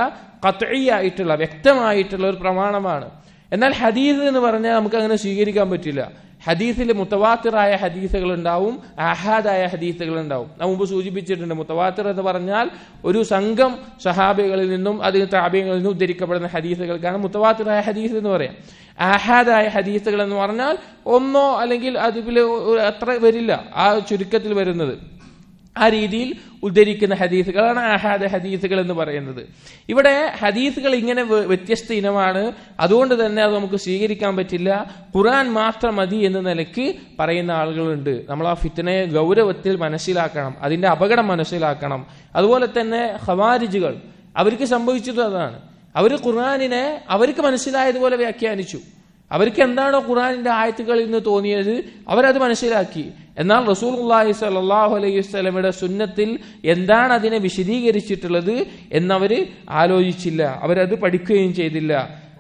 കത്തഴിയായിട്ടുള്ള വ്യക്തമായിട്ടുള്ള ഒരു പ്രമാണമാണ് എന്നാൽ ഹദീസ് എന്ന് പറഞ്ഞാൽ നമുക്ക് അങ്ങനെ സ്വീകരിക്കാൻ പറ്റില്ല ഹദീസിൽ മുത്തവാത്തിറായ ഹദീസുകൾ ഉണ്ടാവും അഹാദായ ഹദീസുകൾ ഉണ്ടാവും നാം മുമ്പ് സൂചിപ്പിച്ചിട്ടുണ്ട് മുത്തവാത്തിർ എന്ന് പറഞ്ഞാൽ ഒരു സംഘം സഹാബികളിൽ നിന്നും അതിന് താപ്യങ്ങളിൽ നിന്നും ഉദ്ധരിക്കപ്പെടുന്ന ഹദീസുകൾക്കാണ് മുത്തവാത്തിറായ ഹദീസ് എന്ന് പറയാം ആഹാദായ ഹദീസുകൾ എന്ന് പറഞ്ഞാൽ ഒന്നോ അല്ലെങ്കിൽ അതിൽ അത്ര വരില്ല ആ ചുരുക്കത്തിൽ വരുന്നത് ആ രീതിയിൽ ഉദ്ധരിക്കുന്ന ഹദീസുകളാണ് ആഹാദ ഹദീസുകൾ എന്ന് പറയുന്നത് ഇവിടെ ഹദീസുകൾ ഇങ്ങനെ വ്യ- വ്യത്യസ്ത ഇനമാണ് അതുകൊണ്ട് തന്നെ അത് നമുക്ക് സ്വീകരിക്കാൻ പറ്റില്ല ഖുറാൻ മാത്രം മതി എന്ന നിലയ്ക്ക് പറയുന്ന ആളുകളുണ്ട് നമ്മൾ ആ ഫിത്തനയെ ഗൗരവത്തിൽ മനസ്സിലാക്കണം അതിന്റെ അപകടം മനസ്സിലാക്കണം അതുപോലെ തന്നെ ഹവാരിജുകൾ അവർക്ക് സംഭവിച്ചത് അതാണ് അവർ ഖുർആാനിനെ അവർക്ക് മനസ്സിലായതുപോലെ വ്യാഖ്യാനിച്ചു അവർക്ക് എന്താണോ ഖുർആാനിന്റെ ആയത്തുകളിൽ നിന്ന് തോന്നിയത് അവരത് മനസ്സിലാക്കി എന്നാൽ റസൂൽ അള്ളാഹി സലാഹു അലൈഹി വസ്ലമയുടെ സുന്നത്തിൽ എന്താണ് അതിനെ വിശദീകരിച്ചിട്ടുള്ളത് എന്നവര് ആലോചിച്ചില്ല അവരത് പഠിക്കുകയും ചെയ്തില്ല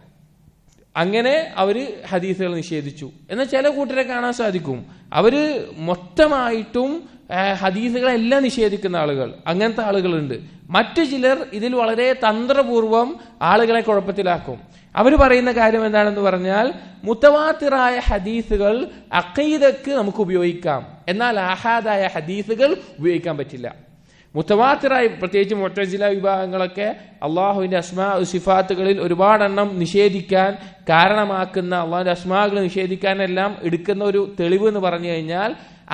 അങ്ങനെ അവര് ഹദീസുകൾ നിഷേധിച്ചു എന്നാൽ ചില കൂട്ടരെ കാണാൻ സാധിക്കും അവര് മൊത്തമായിട്ടും ആ, ഹദീസുകളെല്ലാം നിഷേധിക്കുന്ന ആളുകൾ അങ്ങനത്തെ ആളുകളുണ്ട് മറ്റു ചിലർ ഇതിൽ വളരെ തന്ത്രപൂർവം ആളുകളെ കുഴപ്പത്തിലാക്കും അവർ പറയുന്ന കാര്യം എന്താണെന്ന് പറഞ്ഞാൽ മുത്തവാത്തിറായ ഹദീസുകൾ അക്കീദക്ക് നമുക്ക് ഉപയോഗിക്കാം എന്നാൽ ആഹാദായ ഹദീസുകൾ ഉപയോഗിക്കാൻ പറ്റില്ല മുത്തവാത്തിറായി പ്രത്യേകിച്ച് മൊട്ടജില വിഭാഗങ്ങളൊക്കെ അള്ളാഹുവിന്റെ അസ്മാ സിഫാത്തുകളിൽ ഒരുപാടെണ്ണം നിഷേധിക്കാൻ കാരണമാക്കുന്ന അള്ളാഹുവിന്റെ അസ്മാകൾ നിഷേധിക്കാനെല്ലാം എടുക്കുന്ന ഒരു തെളിവ് എന്ന് പറഞ്ഞു കഴിഞ്ഞാൽ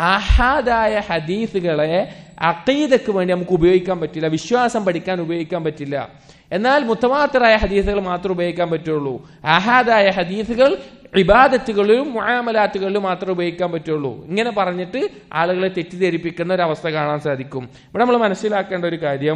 ആഹാദായ ഹദീസുകളെ അക്കീദക്ക് വേണ്ടി നമുക്ക് ഉപയോഗിക്കാൻ പറ്റില്ല വിശ്വാസം പഠിക്കാൻ ഉപയോഗിക്കാൻ പറ്റില്ല എന്നാൽ മുത്തവാത്തറായ ഹദീസുകൾ മാത്രം ഉപയോഗിക്കാൻ പറ്റുള്ളൂ ആഹാദായ ഹദീസുകൾ ഇബാദത്തുകളിലും മുആമലാത്തുകളിലും മാത്രമേ ഉപയോഗിക്കാൻ പറ്റുള്ളൂ ഇങ്ങനെ പറഞ്ഞിട്ട് ആളുകളെ തെറ്റിദ്ധരിപ്പിക്കുന്ന ഒരു അവസ്ഥ കാണാൻ സാധിക്കും ഇവിടെ നമ്മൾ മനസ്സിലാക്കേണ്ട ഒരു കാര്യം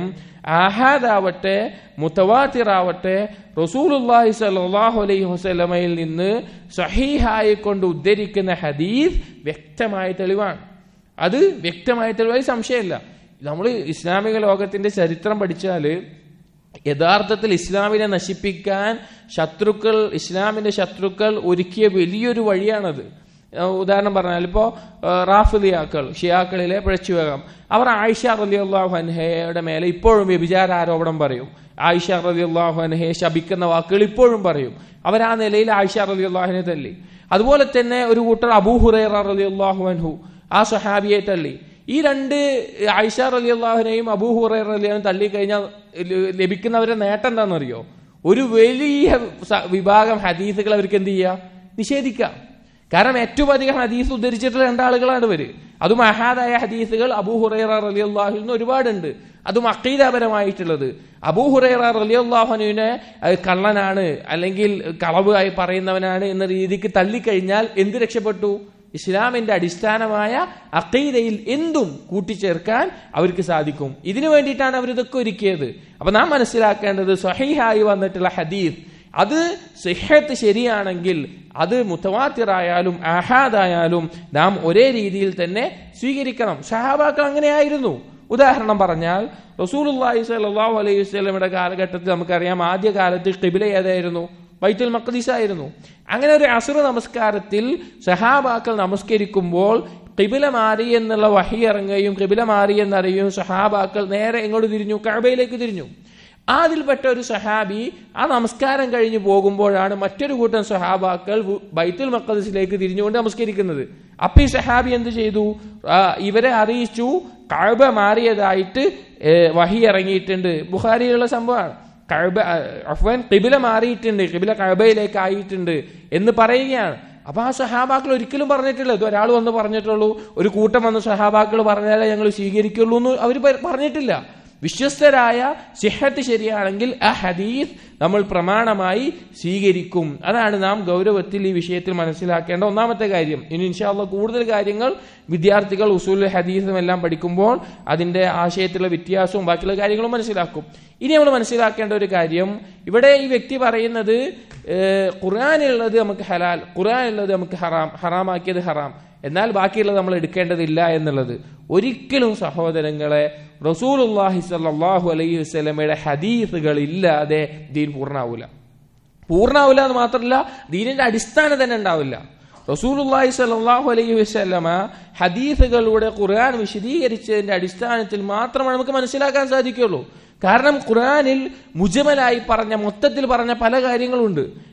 ആഹാദാവട്ടെ മുത്തവാത്തിറാവട്ടെ റസൂലുല്ലാഹി സല്ലല്ലാഹു അലൈഹി വസല്ലമയിൽ നിന്ന് സഹീഹായി കൊണ്ട് ഉദ്ധരിക്കുന്ന ഹദീസ് വ്യക്തമായ തെളിവാണ് അത് വ്യക്തമായ തെളിവായി സംശയമില്ല നമ്മൾ ഇസ്ലാമിക ലോകത്തിന്റെ ചരിത്രം പഠിച്ചാല് യഥാർത്ഥത്തിൽ ഇസ്ലാമിനെ നശിപ്പിക്കാൻ ശത്രുക്കൾ ഇസ്ലാമിന്റെ ശത്രുക്കൾ ഒരുക്കിയ വലിയൊരു വഴിയാണത് ഏഹ് ഉദാഹരണം പറഞ്ഞാൽ ഇപ്പോ റാഫിലിയാക്കൾ ഷിയാക്കളിലെ പിഴച്ചുവേഗം അവർ ആയിഷ റലി അള്ളാഹു അൻഹയുടെ മേലെ ഇപ്പോഴും വ്യഭിചാര ആരോപണം പറയും ആയിഷ റലി അള്ളാഹു അൻഹയെ ശപിക്കുന്ന വാക്കുകൾ ഇപ്പോഴും പറയും അവർ ആ നിലയിൽ ആയിഷ റലി അള്ളാഹുനെ തല്ലി അതുപോലെ തന്നെ ഒരു കൂട്ടർ അബൂ ഹുറൈറ റലി അള്ളാഹു അൻഹു ആ സഹാബിയെ തള്ളി ഈ രണ്ട് ആയിഷ റലി അള്ളാഹുനെയും അബൂ ഹുറൈറ അലിയും തള്ളിക്കഴിഞ്ഞാൽ ല- ലഭിക്കുന്നവരുടെ നേട്ടം എന്താണെന്നറിയോ ഒരു വലിയ സ- വിഭാഗം ഹദീസുകൾ അവർക്ക് എന്ത് ചെയ്യാം നിഷേധിക്കാം കാരണം ഏറ്റവും അധികം ഹദീസ് ഉദ്ധരിച്ചിട്ടുള്ള രണ്ടാളുകളാണ് ഇവര് അതും അഹാദായ ഹദീസുകൾ അബൂ ഹുറൈറ റലി അള്ളാഹുൽ നിന്ന് ഒരുപാടുണ്ട് അതും അക്കീദാപരമായിട്ടുള്ളത് അബൂ ഹുറൈറ റലി അള്ളാഹുനുവിനെ കള്ളനാണ് അല്ലെങ്കിൽ കളവ് ആയി പറയുന്നവനാണ് എന്ന രീതിക്ക് തള്ളിക്കഴിഞ്ഞാൽ എന്ത് രക്ഷപ്പെട്ടു ഇസ്ലാമിന്റെ അടിസ്ഥാനമായ അക്കീദയിൽ എന്തും കൂട്ടിച്ചേർക്കാൻ അവർക്ക് സാധിക്കും ഇതിനു വേണ്ടിയിട്ടാണ് അവർ ഇതൊക്കെ ഒരുക്കിയത് അപ്പൊ നാം മനസ്സിലാക്കേണ്ടത് സ്വഹീഹായി വന്നിട്ടുള്ള ഹദീസ് അത് സിഹത്ത് ശരിയാണെങ്കിൽ അത് മുത്തവാത്തിറായാലും ആഹാദായാലും നാം ഒരേ രീതിയിൽ തന്നെ സ്വീകരിക്കണം ഷഹാബാക്കൾ അങ്ങനെയായിരുന്നു ഉദാഹരണം പറഞ്ഞാൽ റസൂലുള്ളാഹി സ്വല്ലല്ലാഹു അലൈഹി വസല്ലമയുടെ കാലഘട്ടത്തിൽ നമുക്കറിയാം ആദ്യ കാലത്ത് ഖിബില ഏതായിരുന്നു ബൈത്തുൽ മഖ്ദീസ് ആയിരുന്നു അങ്ങനെ ഒരു അസുറ നമസ്കാരത്തിൽ സഹാബാക്കൾ നമസ്കരിക്കുമ്പോൾ കിബില മാറി എന്നുള്ള വഹി ഇറങ്ങുകയും കിബില മാറി എന്നറിയുകയും സഹാബാക്കൾ നേരെ എങ്ങോട്ട് തിരിഞ്ഞു കഅബയിലേക്ക് തിരിഞ്ഞു അതിൽപ്പെട്ട ഒരു സഹാബി ആ നമസ്കാരം കഴിഞ്ഞ് പോകുമ്പോഴാണ് മറ്റൊരു കൂട്ടം സഹാബാക്കൾ വു- ബൈത്തുൽ മഖദസിലേക്ക് തിരിഞ്ഞുകൊണ്ട് നമസ്കരിക്കുന്നത് അപ്പൊ ഈ സഹാബി എന്ത് ചെയ്തു ആ, ഇവരെ അറിയിച്ചു കഅബ മാറിയതായിട്ട് ഏ, വഹി ഇറങ്ങിയിട്ടുണ്ട് ബുഖാരിയിലുള്ള സംഭവമാണ് കഅബ അഫ്വാൻ കിബില മാറിയിട്ടുണ്ട് കിബില കഅബയിലേക്ക് ആയിട്ടുണ്ട് എന്ന് പറയുകയാണ് അപ്പൊ ആ സഹാബാക്കൾ ഒരിക്കലും പറഞ്ഞിട്ടില്ല ഇത് ഒരാൾ വന്ന് പറഞ്ഞിട്ടുള്ളൂ ഒരു കൂട്ടം വന്ന് സഹാബാക്കൾ പറഞ്ഞാലേ ഞങ്ങൾ സ്വീകരിക്കുള്ളൂ എന്ന് അവർ പറഞ്ഞിട്ടില്ല വിശ്വസ്തരായ സിഹത്ത് ശരിയാണെങ്കിൽ ആ ഹദീസ് നമ്മൾ പ്രമാണമായി സ്വീകരിക്കും അതാണ് നാം ഗൗരവത്തിൽ ഈ വിഷയത്തിൽ മനസ്സിലാക്കേണ്ട ഒന്നാമത്തെ കാര്യം ഇനി ഇൻഷാല്ല കൂടുതൽ കാര്യങ്ങൾ വിദ്യാർത്ഥികൾ ഉസൂൽ ഹദീസും എല്ലാം പഠിക്കുമ്പോൾ അതിന്റെ ആശയത്തിലുള്ള വ്യത്യാസവും ബാക്കിയുള്ള കാര്യങ്ങളും മനസ്സിലാക്കും ഇനി നമ്മൾ മനസ്സിലാക്കേണ്ട ഒരു കാര്യം ഇവിടെ ഈ വ്യക്തി പറയുന്നത് ഏഹ്, ഖുർആനുള്ളത് നമുക്ക് ഹലാൽ ഖുർആനുള്ളത് നമുക്ക് ഹറാം ഹറാമാക്കിയത് ഹറാം എന്നാൽ ബാക്കിയുള്ളത് നമ്മൾ എടുക്കേണ്ടതില്ല എന്നുള്ളത് ഒരിക്കലും സഹോദരങ്ങളെ റസൂലുള്ളാഹി സ്വല്ലല്ലാഹു അലൈഹി വസല്ലമയുടെ ഹദീസുകൾ ഇല്ലാതെ ദീൻ പൂർണ്ണാവൂല പൂർണ്ണാവില്ല എന്ന് മാത്രമല്ല ദീനിന്റെ അടിസ്ഥാനം തന്നെ ഉണ്ടാവില്ല റസൂലുള്ളാഹി സ്വല്ലല്ലാഹു അലൈഹി വസല്ലമ ഹദീസുകളിലൂടെ ഖുർആൻ വിശദീകരിച്ചതിന്റെ അടിസ്ഥാനത്തിൽ മാത്രമാണ് നമുക്ക് മനസ്സിലാക്കാൻ സാധിക്കുള്ളൂ കാരണം ഖുർആനിൽ മുജമലായി പറഞ്ഞ മൊത്തത്തിൽ പറഞ്ഞ പല കാര്യങ്ങളുണ്ട്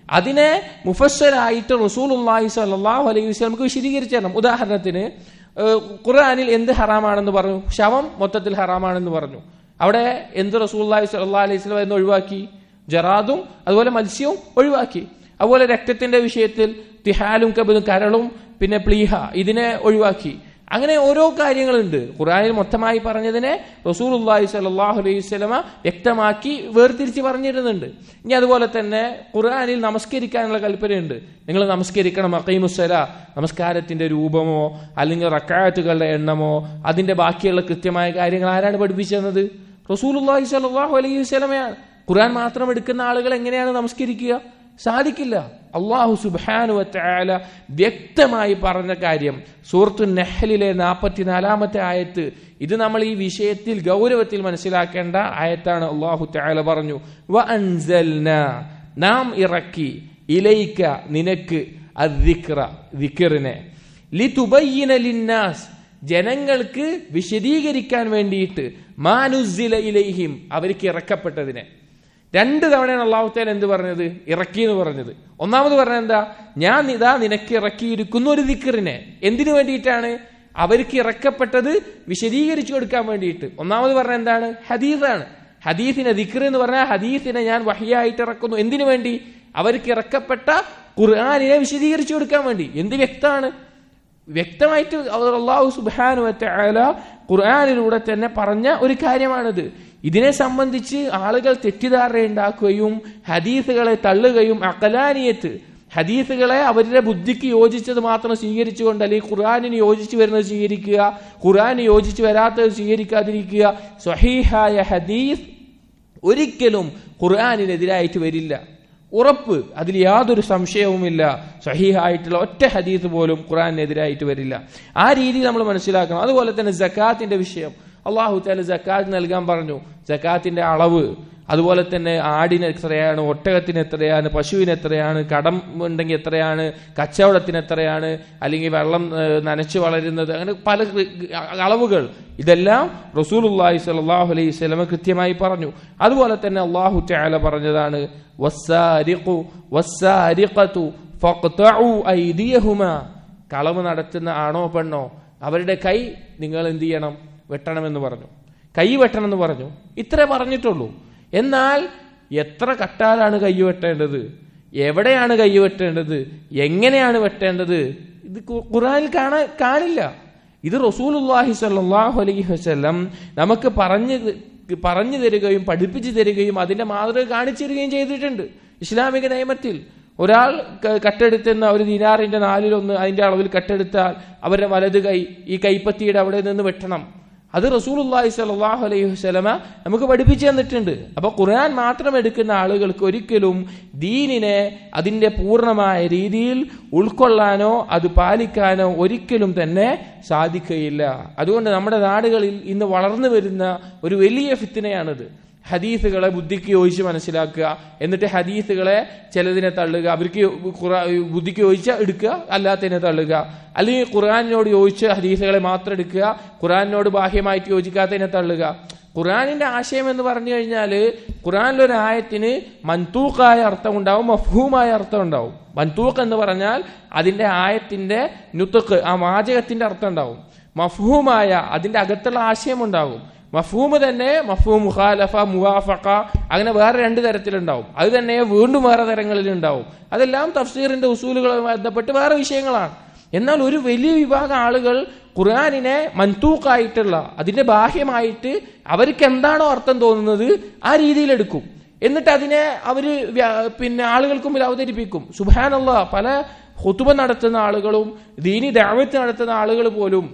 അതിനെ മുഫസ്സരായിട്ട് റസൂൽ അള്ളാഹി സല്ലാഹു അലൈഹി വസ്ലമക്ക് വിശദീകരിച്ചു തരണം ഉദാഹരണത്തിന് ഏഹ്, ഖുർആനിൽ എന്ത് ഹറാമാണെന്ന് പറഞ്ഞു ശവം മൊത്തത്തിൽ ഹറാമാണെന്ന് പറഞ്ഞു അവിടെ എന്ത് റസൂൽ അള്ളാഹി സല്ലാ അലൈഹി സ്വലം എന്ന് ഒഴിവാക്കി ജറാദും അതുപോലെ മത്സ്യവും ഒഴിവാക്കി അതുപോലെ രക്തത്തിന്റെ വിഷയത്തിൽ തിഹാലും കബലും കരളും പിന്നെ പ്ലീഹ ഇതിനെ ഒഴിവാക്കി അങ്ങനെ ഓരോ കാര്യങ്ങളുണ്ട് ഖുറാനിൽ മൊത്തമായി പറഞ്ഞതിനെ റസൂൽ അള്ളാഹി സലാഹു അലൈഹി സ്വലമ വ്യക്തമാക്കി വേർതിരിച്ച് പറഞ്ഞിരുന്നുണ്ട് ഇനി അതുപോലെ തന്നെ ഖുർആനിൽ നമസ്കരിക്കാനുള്ള കൽപ്പനയുണ്ട് നിങ്ങൾ നമസ്കരിക്കണം അക്കൈമുസല നമസ്കാരത്തിന്റെ രൂപമോ അല്ലെങ്കിൽ റക്കായത്തുകളുടെ എണ്ണമോ അതിന്റെ ബാക്കിയുള്ള കൃത്യമായ കാര്യങ്ങൾ ആരാണ് പഠിപ്പിച്ചത് റസൂൽ അള്ളാഹി സലാഹു അലൈഹി സ്വലമയാണ് ഖുർആൻ മാത്രം എടുക്കുന്ന ആളുകൾ എങ്ങനെയാണ് നമസ്കരിക്കുക സാധിക്കില്ല അള്ളാഹു സുബാനുവല വ്യക്തമായി പറഞ്ഞ കാര്യം സൂറത്തു നെഹലിലെ നാൽപ്പത്തിനാലാമത്തെ ആയത്ത് ഇത് നമ്മൾ ഈ വിഷയത്തിൽ ഗൗരവത്തിൽ മനസ്സിലാക്കേണ്ട ആയത്താണ് അള്ളാഹു തആല പറഞ്ഞു വ അൻസൽന നാം ഇറക്കി ഇലൈക്ക നിനക്ക് അദ്ദിക്ര ദിക്റിനെ ലിതുബയ്യിന ലിന്നാസ് ജനങ്ങൾക്ക് വിശദീകരിക്കാൻ വേണ്ടിയിട്ട് മാനുസില ഇലൈഹിം അവർക്ക് ഇറക്കപ്പെട്ടതിനെ രണ്ട് തവണയാണ് അള്ളാഹുത്തേൽ എന്ത് പറഞ്ഞത് ഇറക്കി എന്ന് പറഞ്ഞത് ഒന്നാമത് പറഞ്ഞത് എന്താ ഞാൻ ഇതാ നിനക്ക് ഇറക്കിയിരിക്കുന്ന ഒരു ദിക്കറിനെ എന്തിനു വേണ്ടിയിട്ടാണ് അവർക്ക് ഇറക്കപ്പെട്ടത് വിശദീകരിച്ചു കൊടുക്കാൻ വേണ്ടിയിട്ട് ഒന്നാമത് പറഞ്ഞ എന്താണ് ഹദീസാണ് ഹദീസിനെ ദിക്കർ എന്ന് പറഞ്ഞാൽ ഹദീസിനെ ഞാൻ വഹിയായിട്ട് ഇറക്കുന്നു എന്തിനു വേണ്ടി അവർക്ക് ഇറക്കപ്പെട്ട ഖുർആാനിനെ വിശദീകരിച്ചു കൊടുക്കാൻ വേണ്ടി എന്ത് വ്യക്തമാണ് വ്യക്തമായിട്ട് അള്ളാഹു സുബാനു വറ്റ ഖുർആാനിലൂടെ തന്നെ പറഞ്ഞ ഒരു കാര്യമാണിത് ഇതിനെ സംബന്ധിച്ച് ആളുകൾ തെറ്റിദ്ധാരണ ഉണ്ടാക്കുകയും ഹദീസുകളെ തള്ളുകയും അക്കലാനിയത്ത് ഹദീസുകളെ അവരുടെ ബുദ്ധിക്ക് യോജിച്ചത് മാത്രം സ്വീകരിച്ചുകൊണ്ട് അല്ലെങ്കിൽ ഖുർആാനിന് യോജിച്ചു വരുന്നത് സ്വീകരിക്കുക ഖുർആാന് യോജിച്ചു വരാത്തത് സ്വീകരിക്കാതിരിക്കുക സ്വഹീഹായ ഹദീസ് ഒരിക്കലും ഖുർആാനിനെതിരായിട്ട് വരില്ല ഉറപ്പ് അതിൽ യാതൊരു സംശയവുമില്ല സഹീഹായിട്ടുള്ള ഒറ്റ ഹദീസ് പോലും ഖുറാനെതിരായിട്ട് വരില്ല ആ രീതി നമ്മൾ മനസ്സിലാക്കണം അതുപോലെ തന്നെ ജക്കാത്തിന്റെ വിഷയം അള്ളാഹു താല ജക്കാത്ത് നൽകാൻ പറഞ്ഞു ജക്കാത്തിന്റെ അളവ് അതുപോലെ തന്നെ ആടിന് എത്രയാണ് ഒട്ടകത്തിന് എത്രയാണ് പശുവിന് എത്രയാണ് കടം ഉണ്ടെങ്കിൽ എത്രയാണ് കച്ചവടത്തിന് എത്രയാണ് അല്ലെങ്കിൽ വെള്ളം ഏഹ്, നനച്ചു വളരുന്നത് അങ്ങനെ പല കൃ- അളവുകൾ ഇതെല്ലാം റസൂലുള്ളാഹി സ്വല്ലല്ലാഹു അലൈഹി വസല്ലമ കൃത്യമായി പറഞ്ഞു അതുപോലെ തന്നെ അള്ളാഹു തആല പറഞ്ഞതാണ് വസ്സാരിഖു വസ്സാരിഖതു ഫഖ്തഉ ഐദിയഹുമാ കളവ് നടത്തുന്ന ആണോ പെണ്ണോ അവരുടെ കൈ നിങ്ങൾ എന്ത് ചെയ്യണം വെട്ടണമെന്ന് പറഞ്ഞു കൈ വെട്ടണം എന്ന് പറഞ്ഞു ഇത്രേ പറഞ്ഞിട്ടുള്ളൂ എന്നാൽ എത്ര കട്ടാലാണ് കൈ വെട്ടേണ്ടത് എവിടെയാണ് കൈ വെട്ടേണ്ടത് എങ്ങനെയാണ് വെട്ടേണ്ടത് ഇത് ഖു- ഖുർആനിൽ കാണാൻ കാണില്ല ഇത് റസൂലുള്ളാഹി സ്വല്ലല്ലാഹു അലൈഹി വസല്ലം നമുക്ക് പറഞ്ഞു പറഞ്ഞു തരികയും പഠിപ്പിച്ചു തരികയും അതിന്റെ മാതൃക കാണിച്ചു തരികയും ചെയ്തിട്ടുണ്ട് ഇസ്ലാമിക നിയമത്തിൽ ഒരാൾ ക- കട്ടെടുത്തുന്ന ഒരു ദിനാറിന്റെ നാലിലൊന്ന് അതിന്റെ അളവിൽ കട്ടെടുത്താൽ അവരുടെ വലത് കൈ ഈ കൈപ്പത്തിയുടെ അവിടെ നിന്ന് വെട്ടണം അത് റസൂലുള്ളാഹി സ്വല്ലല്ലാഹു അലൈഹി വസല്ലമ നമുക്ക് പഠിപ്പിച്ചു തന്നിട്ടുണ്ട് അപ്പൊ ഖുർആൻ മാത്രം എടുക്കുന്ന ആളുകൾക്ക് ഒരിക്കലും ദീനിനെ അതിന്റെ പൂർണ്ണമായ രീതിയിൽ ഉൾക്കൊള്ളാനോ അത് പാലിക്കാനോ ഒരിക്കലും തന്നെ സാധിക്കുകയില്ല അതുകൊണ്ട് നമ്മുടെ നാടുകളിൽ ഇന്ന് വളർന്നു വരുന്ന ഒരു വലിയ ഫിത്തിനയാണിത് ഹദീസുകളെ ബുദ്ധിക്ക് യോജിച്ച് മനസ്സിലാക്കുക എന്നിട്ട് ഹദീസുകളെ ചിലതിനെ തള്ളുക അവർക്ക് ഖുറാ- ബുദ്ധിക്ക് യോജിച്ച എടുക്കുക അല്ലാത്തതിനെ തള്ളുക അല്ലെങ്കിൽ ഖുർആാനിനോട് യോജിച്ച് ഹദീസുകളെ മാത്രം എടുക്കുക ഖുർആാനിനോട് ബാഹ്യമായിട്ട് യോജിക്കാത്തതിനെ തള്ളുക ഖുർആാനിന്റെ ആശയം എന്ന് പറഞ്ഞു കഴിഞ്ഞാൽ ഖുർആാനിലൊരു ആയത്തിന് മൻതൂക്കായ അർത്ഥം ഉണ്ടാവും മഫ്ഹൂമായ അർത്ഥം ഉണ്ടാവും മൻതൂക്ക് എന്ന് പറഞ്ഞാൽ അതിന്റെ ആയത്തിന്റെ നുത്തുക്ക് ആ വാചകത്തിന്റെ അർത്ഥം ഉണ്ടാവും മഫ്ഹൂമായ അതിന്റെ അകത്തുള്ള ആശയം ഉണ്ടാകും മഫൂമ് തന്നെ മഫൂം മുഖാലഫ മുവാഫക്ക അങ്ങനെ വേറെ രണ്ട് തരത്തിലുണ്ടാവും അത് തന്നെ വീണ്ടും വേറെ തരങ്ങളിൽ ഉണ്ടാവും അതെല്ലാം തഫ്സീറിന്റെ ഉസൂലുകളുമായി ബന്ധപ്പെട്ട് വേറെ വിഷയങ്ങളാണ് എന്നാൽ ഒരു വലിയ വിഭാഗം ആളുകൾ ഖുർആാനിനെ മൻതൂക്കായിട്ടുള്ള അതിന്റെ ബാഹ്യമായിട്ട് അവർക്ക് എന്താണോ അർത്ഥം തോന്നുന്നത് ആ രീതിയിൽ എടുക്കും എന്നിട്ട് അതിനെ അവര് വ്യ- പിന്നെ ആളുകൾക്ക് മുമ്പിൽ അവതരിപ്പിക്കും സുബാനുള്ള പല ഹുത്തുബ നടത്തുന്ന ആളുകളും ദീനി ദാവത്ത് നടത്തുന്ന ആളുകൾ പോലും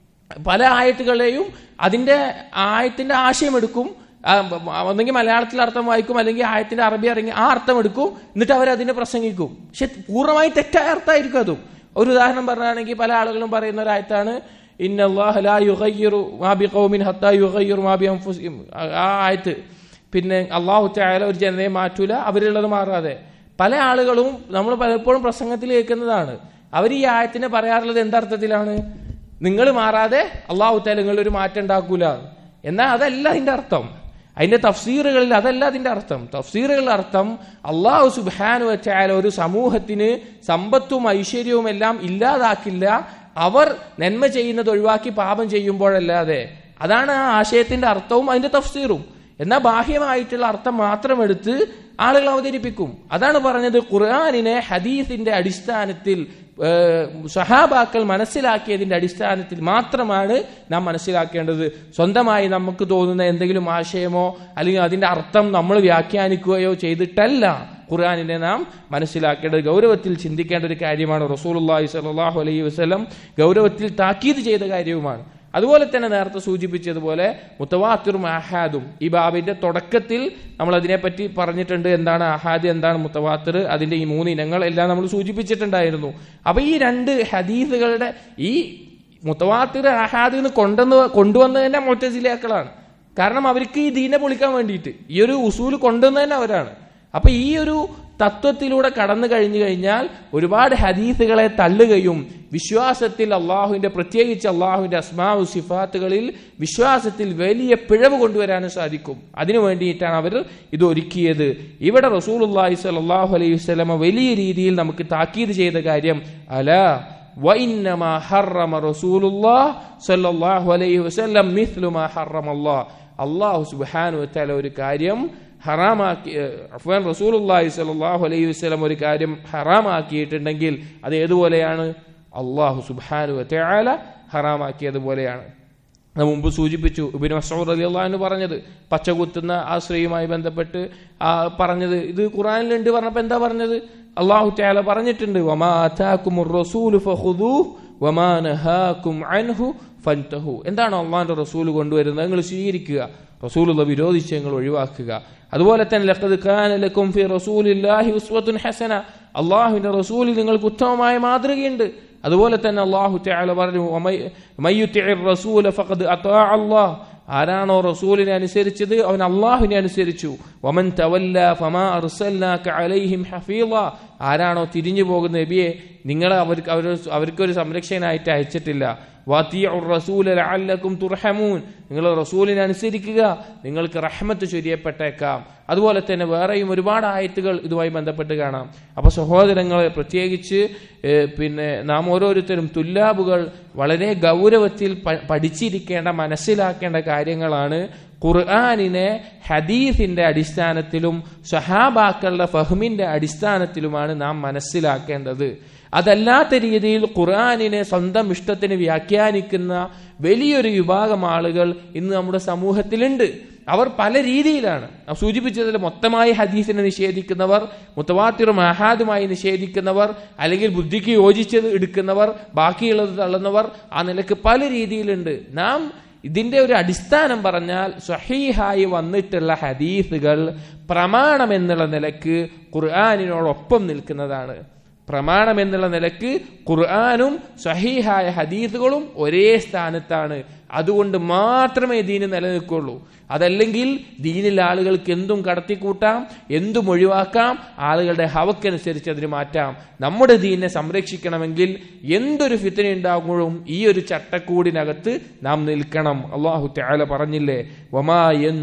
പല ആയത്തുകളെയും അതിന്റെ ആയത്തിന്റെ ആശയം എടുക്കും ആ, ഒന്നെങ്കിൽ മലയാളത്തിൽ അർത്ഥം വായിക്കും അല്ലെങ്കിൽ ആയത്തിന്റെ അറബി ഇറങ്ങി ആ അർത്ഥം എടുക്കും എന്നിട്ട് അവർ അതിനെ പ്രസംഗിക്കും പക്ഷെ പൂർണ്ണമായി തെറ്റായ അർത്ഥമായിരിക്കും അതും ഒരു ഉദാഹരണം പറയുകയാണെങ്കിൽ പല ആളുകളും പറയുന്ന ഒരു ആയത്താണ് ഇന്ന അല്ലാഹ ലാ യുഗയ്യിറു മാ ബി ഖൗമിൻ ഹത്താ യുഗയ്യിറു മാ ബി അൻഫുസിഹിം ആ ആയത്ത് പിന്നെ അള്ളാഹു തആല ഒരു ജനതയെ മാറ്റൂല അവരുള്ളത് മാറാതെ പല ആളുകളും നമ്മൾ പലപ്പോഴും പ്രസംഗത്തിൽ കേൾക്കുന്നതാണ് അവർ ഈ ആയത്തിനെ പറയാറുള്ളത് എന്തർത്ഥത്തിലാണ് നിങ്ങൾ മാറാതെ അള്ളാഹു തആല നിങ്ങളൊരു മാറ്റം ഉണ്ടാക്കൂല എന്നാൽ അതല്ല അതിന്റെ അർത്ഥം അതിന്റെ തഫ്സീറുകളിൽ അതല്ല അതിന്റെ അർത്ഥം തഫ്സീറുകളുടെ അർത്ഥം അള്ളാഹു സുബാനു വെച്ചാൽ ഒരു സമൂഹത്തിന് സമ്പത്തും ഐശ്വര്യവും എല്ലാം ഇല്ലാതാക്കില്ല അവർ നന്മ ചെയ്യുന്നത് ഒഴിവാക്കി പാപം ചെയ്യുമ്പോഴല്ലാതെ അതാണ് ആ ആശയത്തിന്റെ അർത്ഥവും അതിന്റെ തഫ്സീറും എന്നാൽ ബാഹ്യമായിട്ടുള്ള അർത്ഥം മാത്രം എടുത്ത് ആളുകൾ അവതരിപ്പിക്കും അതാണ് പറഞ്ഞത് ഖുർആാനിനെ ഹദീസിന്റെ അടിസ്ഥാനത്തിൽ സഹാബാക്കൾ മനസ്സിലാക്കിയതിന്റെ അടിസ്ഥാനത്തിൽ മാത്രമാണ് നാം മനസ്സിലാക്കേണ്ടത് സ്വന്തമായി നമുക്ക് തോന്നുന്ന എന്തെങ്കിലും ആശയമോ അല്ലെങ്കിൽ അതിന്റെ അർത്ഥം നമ്മൾ വ്യാഖ്യാനിക്കുകയോ ചെയ്തിട്ടല്ല ഖുർആാനിനെ നാം മനസ്സിലാക്കേണ്ടത് ഗൗരവത്തിൽ ചിന്തിക്കേണ്ട ഒരു കാര്യമാണ് റസൂലുള്ളാഹി സ്വല്ലല്ലാഹു അലൈഹി വസല്ലം ഗൗരവത്തിൽ താക്കീത് ചെയ്ത കാര്യവുമാണ് അതുപോലെ തന്നെ നേരത്തെ സൂചിപ്പിച്ചതുപോലെ മുത്തവാത്തിറും അഹാദും ഈ ബാബിന്റെ തുടക്കത്തിൽ നമ്മൾ അതിനെപ്പറ്റി പറഞ്ഞിട്ടുണ്ട് എന്താണ് അഹാദ് എന്താണ് മുത്തവാത്തിർ അതിന്റെ ഈ മൂന്ന് ഇനങ്ങൾ എല്ലാം നമ്മൾ സൂചിപ്പിച്ചിട്ടുണ്ടായിരുന്നു അപ്പൊ ഈ രണ്ട് ഹദീസുകളുടെ ഈ മുത്തവാത്തിർ അഹാദ് എന്ന് കൊണ്ടുവന്ന് കൊണ്ടുവന്നത് തന്നെ മൊറ്റജിലാക്കളാണ് കാരണം അവർക്ക് ഈ ദീനെ പൊളിക്കാൻ വേണ്ടിയിട്ട് ഈ ഒരു ഉസൂല് കൊണ്ടുവന്നത് തന്നെ അവരാണ് അപ്പൊ ഈ ഒരു തത്വത്തിലൂടെ കടന്നു കഴിഞ്ഞു കഴിഞ്ഞാൽ ഒരുപാട് ഹദീസുകളെ തള്ളുകയും വിശ്വാസത്തിൽ അള്ളാഹുവിന്റെ പ്രത്യേകിച്ച് അള്ളാഹുവിന്റെ അസ്മാവു സിഫാത്തുകളിൽ വിശ്വാസത്തിൽ വലിയ പിഴവ് കൊണ്ടുവരാനും സാധിക്കും അതിനു വേണ്ടിയിട്ടാണ് അവർ ഇത് ഒരുക്കിയത് ഇവിടെ റസൂലുല്ലാഹി സ്വല്ലല്ലാഹു അലൈഹി വസല്ലമ വലിയ രീതിയിൽ നമുക്ക് താക്കീത് ചെയ്ത കാര്യം അല وإنما حرم رسول الله صلى الله عليه وسلم مثل ما حرم الله അള്ളാഹു സുബാനു വത്താല ഒരു കാര്യം ഹറാമാക്കി അഫ്വാൻ റസൂലുല്ലാഹി സ്വല്ലല്ലാഹു അലൈഹി വസല്ലം ഒരു കാര്യം ഹറാമാക്കിയിട്ടുണ്ടെങ്കിൽ അത് ഏതുപോലെയാണ് അള്ളാഹു സുബാനു വത്താല ഹറാമാക്കിയതുപോലെയാണ് അത് മുമ്പ് സൂചിപ്പിച്ചു ഇബിൻ മസൂദ് അലി അള്ളഹാന് പറഞ്ഞത് പച്ചകുത്തുന്ന ആ സ്ത്രീയുമായി ബന്ധപ്പെട്ട് ആ പറഞ്ഞത് ഇത് ഖുറാനിലുണ്ട് പറഞ്ഞപ്പോ എന്താ പറഞ്ഞത് അള്ളാഹു ത്യാല പറഞ്ഞിട്ടുണ്ട് വമാ റസൂലു ഫഖുദൂഹു വമാ നഹാകും അൻഹു ഫൻതഹു എന്താണ് അള്ളാഹിന്റെ റസൂൽ കൊണ്ടുവരുന്നത് നിങ്ങൾ സ്വീകരിക്കുക റസൂലുള്ള വിരോധിച്ച് നിങ്ങൾ ഒഴിവാക്കുക അതുപോലെ തന്നെ ലഖദ് കാന ലക്കും ഫി റസൂലില്ലാഹി ഉസ്വത്തുൻ ഹസന അള്ളാഹുവിന്റെ റസൂലിൽ നിങ്ങൾക്ക് ഉത്തമമായ മാതൃകയുണ്ട് അതുപോലെ തന്നെ അള്ളാഹു തആല പറഞ്ഞു മയ്യുത്തിഇർ റസൂല ഫഖദ് അതാഅ അല്ലാഹ് ആരാണോ റസൂലിനെ അനുസരിച്ചത് അവൻ അള്ളാഹുവിനെ അനുസരിച്ചു വമൻ തവല്ല ഫമാ അർസൽനാക അലൈഹിം ഹഫീള ആരാണോ തിരിഞ്ഞു പോകുന്ന നബിയെ നിങ്ങളെ അവർക്ക് അവർ അവർക്കൊരു സംരക്ഷകനായിട്ട് അയച്ചിട്ടില്ല റസൂൽ ലഅല്ലക്കും തുർഹമൂൻ നിങ്ങൾ റസൂലിനെ അനുസരിക്കുക നിങ്ങൾക്ക് റഹ്മത്ത് ചൊരിയപ്പെട്ടേക്കാം അതുപോലെ തന്നെ വേറെയും ഒരുപാട് ആയത്തുകൾ ഇതുമായി ബന്ധപ്പെട്ട് കാണാം അപ്പൊ സഹോദരങ്ങളെ പ്രത്യേകിച്ച് പിന്നെ നാം ഓരോരുത്തരും തുല്ലാബുകൾ വളരെ ഗൗരവത്തിൽ പഠിച്ചിരിക്കേണ്ട മനസ്സിലാക്കേണ്ട കാര്യങ്ങളാണ് ഖുർആാനിനെ ഹദീഫിന്റെ അടിസ്ഥാനത്തിലും സഹാബാക്കളുടെ ഫഹ്മിന്റെ അടിസ്ഥാനത്തിലുമാണ് നാം മനസ്സിലാക്കേണ്ടത് അതല്ലാത്ത രീതിയിൽ ഖുർആാനിനെ സ്വന്തം ഇഷ്ടത്തിന് വ്യാഖ്യാനിക്കുന്ന വലിയൊരു വിഭാഗം ആളുകൾ ഇന്ന് നമ്മുടെ സമൂഹത്തിലുണ്ട് അവർ പല രീതിയിലാണ് സൂചിപ്പിച്ചതിൽ മൊത്തമായി ഹദീസിനെ നിഷേധിക്കുന്നവർ മുത്തവാത്തിറും അഹാദുമായി നിഷേധിക്കുന്നവർ അല്ലെങ്കിൽ ബുദ്ധിക്ക് യോജിച്ചത് എടുക്കുന്നവർ ബാക്കിയുള്ളത് തള്ളുന്നവർ ആ നിലക്ക് പല രീതിയിലുണ്ട് നാം ഇതിന്റെ ഒരു അടിസ്ഥാനം പറഞ്ഞാൽ സ്വഹീഹായി വന്നിട്ടുള്ള ഹദീസുകൾ പ്രമാണം എന്നുള്ള നിലക്ക് ഖുർആാനിനോടൊപ്പം നിൽക്കുന്നതാണ് പ്രമാണം എന്നുള്ള നിലക്ക് ഖുർആാനും സഹീഹായ ഹദീസുകളും ഒരേ സ്ഥാനത്താണ് അതുകൊണ്ട് മാത്രമേ ദീന് നിലനിൽക്കുള്ളൂ അതല്ലെങ്കിൽ ദീനിൽ ആളുകൾക്ക് എന്തും കടത്തിക്കൂട്ടാം എന്തും ഒഴിവാക്കാം ആളുകളുടെ ഹവക്കനുസരിച്ച് അതിന് മാറ്റാം നമ്മുടെ ദീനിനെ സംരക്ഷിക്കണമെങ്കിൽ എന്തൊരു ഫിത്തന ഉണ്ടാകുമ്പോഴും ഈ ഒരു ചട്ടക്കൂടിനകത്ത് നാം നിൽക്കണം അള്ളാഹു തആല പറഞ്ഞില്ലേ വമാ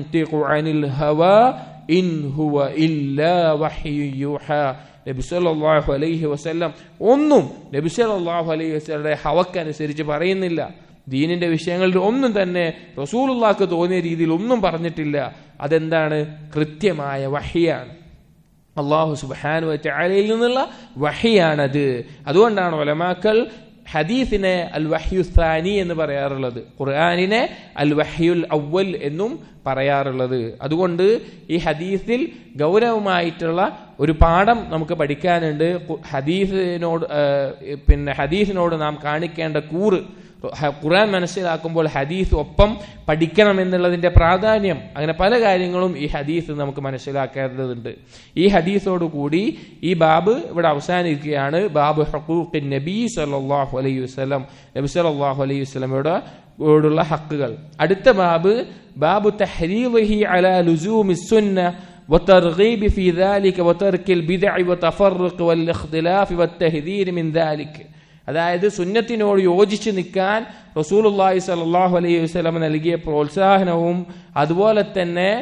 അനിൽ ഹവാ ഇൻ ഹുവ ഇല്ലാ വഹ്യു യൂഹാ നബി സല്ലല്ലാഹു അലൈഹി വസല്ലം ഒന്നും നബി സല്ലല്ലാഹു അലൈഹി വസല്ലയുടെ ഹവക്കനുസരിച്ച് പറയുന്നില്ല ദീനിന്റെ വിഷയങ്ങളിൽ ഒന്നും തന്നെ റസൂലുള്ളാഹ്ക്ക് തോന്നിയ രീതിയിൽ ഒന്നും പറഞ്ഞിട്ടില്ല അതെന്താണ് കൃത്യമായ വഹിയാണ് അള്ളാഹു സുബാനു ചാലയിൽ നിന്നുള്ള വഹിയാണത് അതുകൊണ്ടാണ് ഒലമാക്കൾ ഹദീസിനെ അൽ വഹ്യുസ്ഥാനി എന്ന് പറയാറുള്ളത് ഖുർആാനിനെ അൽ വഹ്യുൽ അവൽ എന്നും പറയാറുള്ളത് അതുകൊണ്ട് ഈ ഹദീസിൽ ഗൗരവമായിട്ടുള്ള ഒരു പാഠം നമുക്ക് പഠിക്കാനുണ്ട് ഹദീസിനോട് പിന്നെ ഹദീസിനോട് നാം കാണിക്കേണ്ട കൂറ് ഖുർആൻ മനസ്സിലാക്കുമ്പോൾ ഹദീസ് ഒപ്പം പഠിക്കണം എന്നുള്ളതിന്റെ പ്രാധാന്യം അങ്ങനെ പല കാര്യങ്ങളും ഈ ഹദീസ് നമുക്ക് മനസ്സിലാക്കേണ്ടതുണ്ട് ഈ ഹദീസോട് കൂടി ഈ ബാബ് ഇവിടെ അവസാനിക്കുകയാണ് ബാബ് ഹഖൂഖിൻ നബി സല്ലല്ലാഹു അലൈഹി വസല്ലം നബി സല്ലല്ലാഹു അലൈഹി വസല്ലമയുടെ ോടുള്ള ഹക്കുകൾ അടുത്ത ബാബ് ബാബു തഹരീഹി അലാ ലുസൂമി സുന്ന وترغيب في ذلك وترك البدع وتفرق والاختلاف والتهذير من ذلك അതായത് സുന്നത്തിനോട് യോജിച്ച് നിൽക്കാൻ റസൂലുള്ളാഹി സ്വല്ലല്ലാഹു അലൈഹി വസല്ലം നൽകിയ പ്രോത്സാഹനവും അതുപോലെ തന്നെ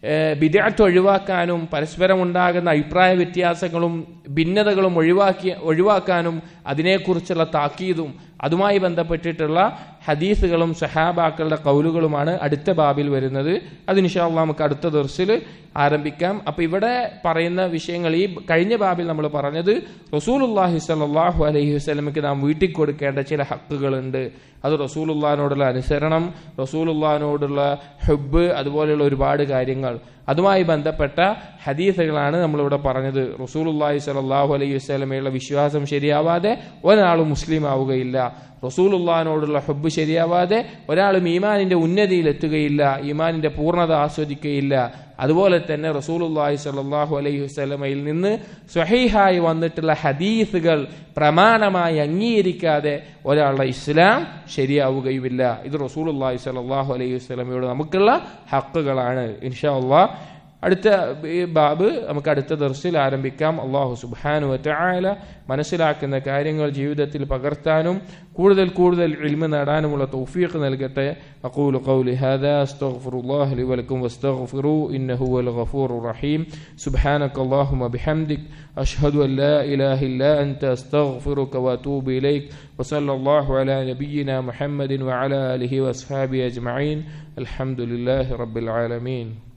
ബിദാറ്റ് ഒഴിവാക്കാനും പരസ്പരം ഉണ്ടാകുന്ന അഭിപ്രായ വ്യത്യാസങ്ങളും ഭിന്നതകളും ഒഴിവാക്കി ഒഴിവാക്കാനും അതിനെക്കുറിച്ചുള്ള താക്കീതും അതുമായി ബന്ധപ്പെട്ടിട്ടുള്ള ഹദീസുകളും സഹാബാക്കളുടെ കൗലുകളുമാണ് അടുത്ത ബാബിൽ വരുന്നത് അത് ഇൻഷാല്ല നമുക്ക് അടുത്ത ദർസിൽ ആരംഭിക്കാം അപ്പൊ ഇവിടെ പറയുന്ന വിഷയങ്ങൾ ഈ കഴിഞ്ഞ ബാബിൽ നമ്മൾ പറഞ്ഞത് റസൂലുല്ലാഹി സലാഹു അലൈഹി വസ്ലമക്ക് നാം വീട്ടിൽ കൊടുക്കേണ്ട ചില ഹക്കുകളുണ്ട് അത് റസൂലുല്ലാഹിനോടുള്ള അനുസരണം റസൂലുല്ലാഹിനോടുള്ള ഹുബ് അതുപോലെയുള്ള ഒരുപാട് കാര്യങ്ങൾ അതുമായി ബന്ധപ്പെട്ട ഹദീസുകളാണ് നമ്മളിവിടെ പറഞ്ഞത് റസൂലുല്ലാഹി സലാഹു അലൈഹി വസ്ലമയുള്ള വിശ്വാസം ശരിയാവാതെ ഒരാളും മുസ്ലിം ആവുകയില്ല റസൂലുള്ളഹാനോടുള്ള ഹബ്ബ് ശരിയാവാതെ ഒരാളും ഈമാനിന്റെ ഉന്നതിയിൽ എത്തുകയില്ല ഈമാനിന്റെ പൂർണ്ണത ആസ്വദിക്കുകയില്ല അതുപോലെ തന്നെ റസൂലുല്ലാഹി സ്വല്ലല്ലാഹു അലൈഹി വസല്ലമയിൽ നിന്ന് സ്വഹീഹായി വന്നിട്ടുള്ള ഹദീസുകൾ പ്രമാണമായി അംഗീകരിക്കാതെ ഒരാളുടെ ഇസ്ലാം ശരിയാവുകയുമില്ല ഇത് റസൂലുല്ലാഹി സ്വല്ലല്ലാഹു അലൈഹി വസല്ലമയോട് നമുക്കുള്ള ഹക്കുകളാണ് ഇൻഷാ അള്ളാഹ് അടുത്ത ഈ ബാബ് നമുക്ക് അടുത്ത ദർസിൽ ആരംഭിക്കാം അള്ളാഹു സുബാനു വറ്റആല മനസ്സിലാക്കുന്ന കാര്യങ്ങൾ ജീവിതത്തിൽ പകർത്താനും കൂടുതൽ കൂടുതൽ ഇൽമ നേടാനുമുള്ള തൗഫീഖ് നൽകട്ടെ അഖൂലു ഖൗലി ഹാദാ അസ്തഗ്ഫിറുല്ലാഹ ലി വലക്കും വസ്തഗ്ഫിറു ഇന്നഹു വൽ ഗഫൂറു റഹീം സുബ്ഹാനക അല്ലാഹുമ്മ ബിഹംദിക് അഷ്ഹദു അൻ ലാ ഇലാഹ ഇല്ലാ അൻത അസ്തഗ്ഫിറുക വഅതൂബു ഇലൈക് വസല്ലല്ലാഹു അലാ നബിയ്യിനാ മുഹമ്മദിൻ വഅലാ ആലിഹി വഅസ്ഹാബിഹി അജ്മഈൻ അൽഹംദുലില്ലാഹി റബ്ബിൽ ആലമീൻ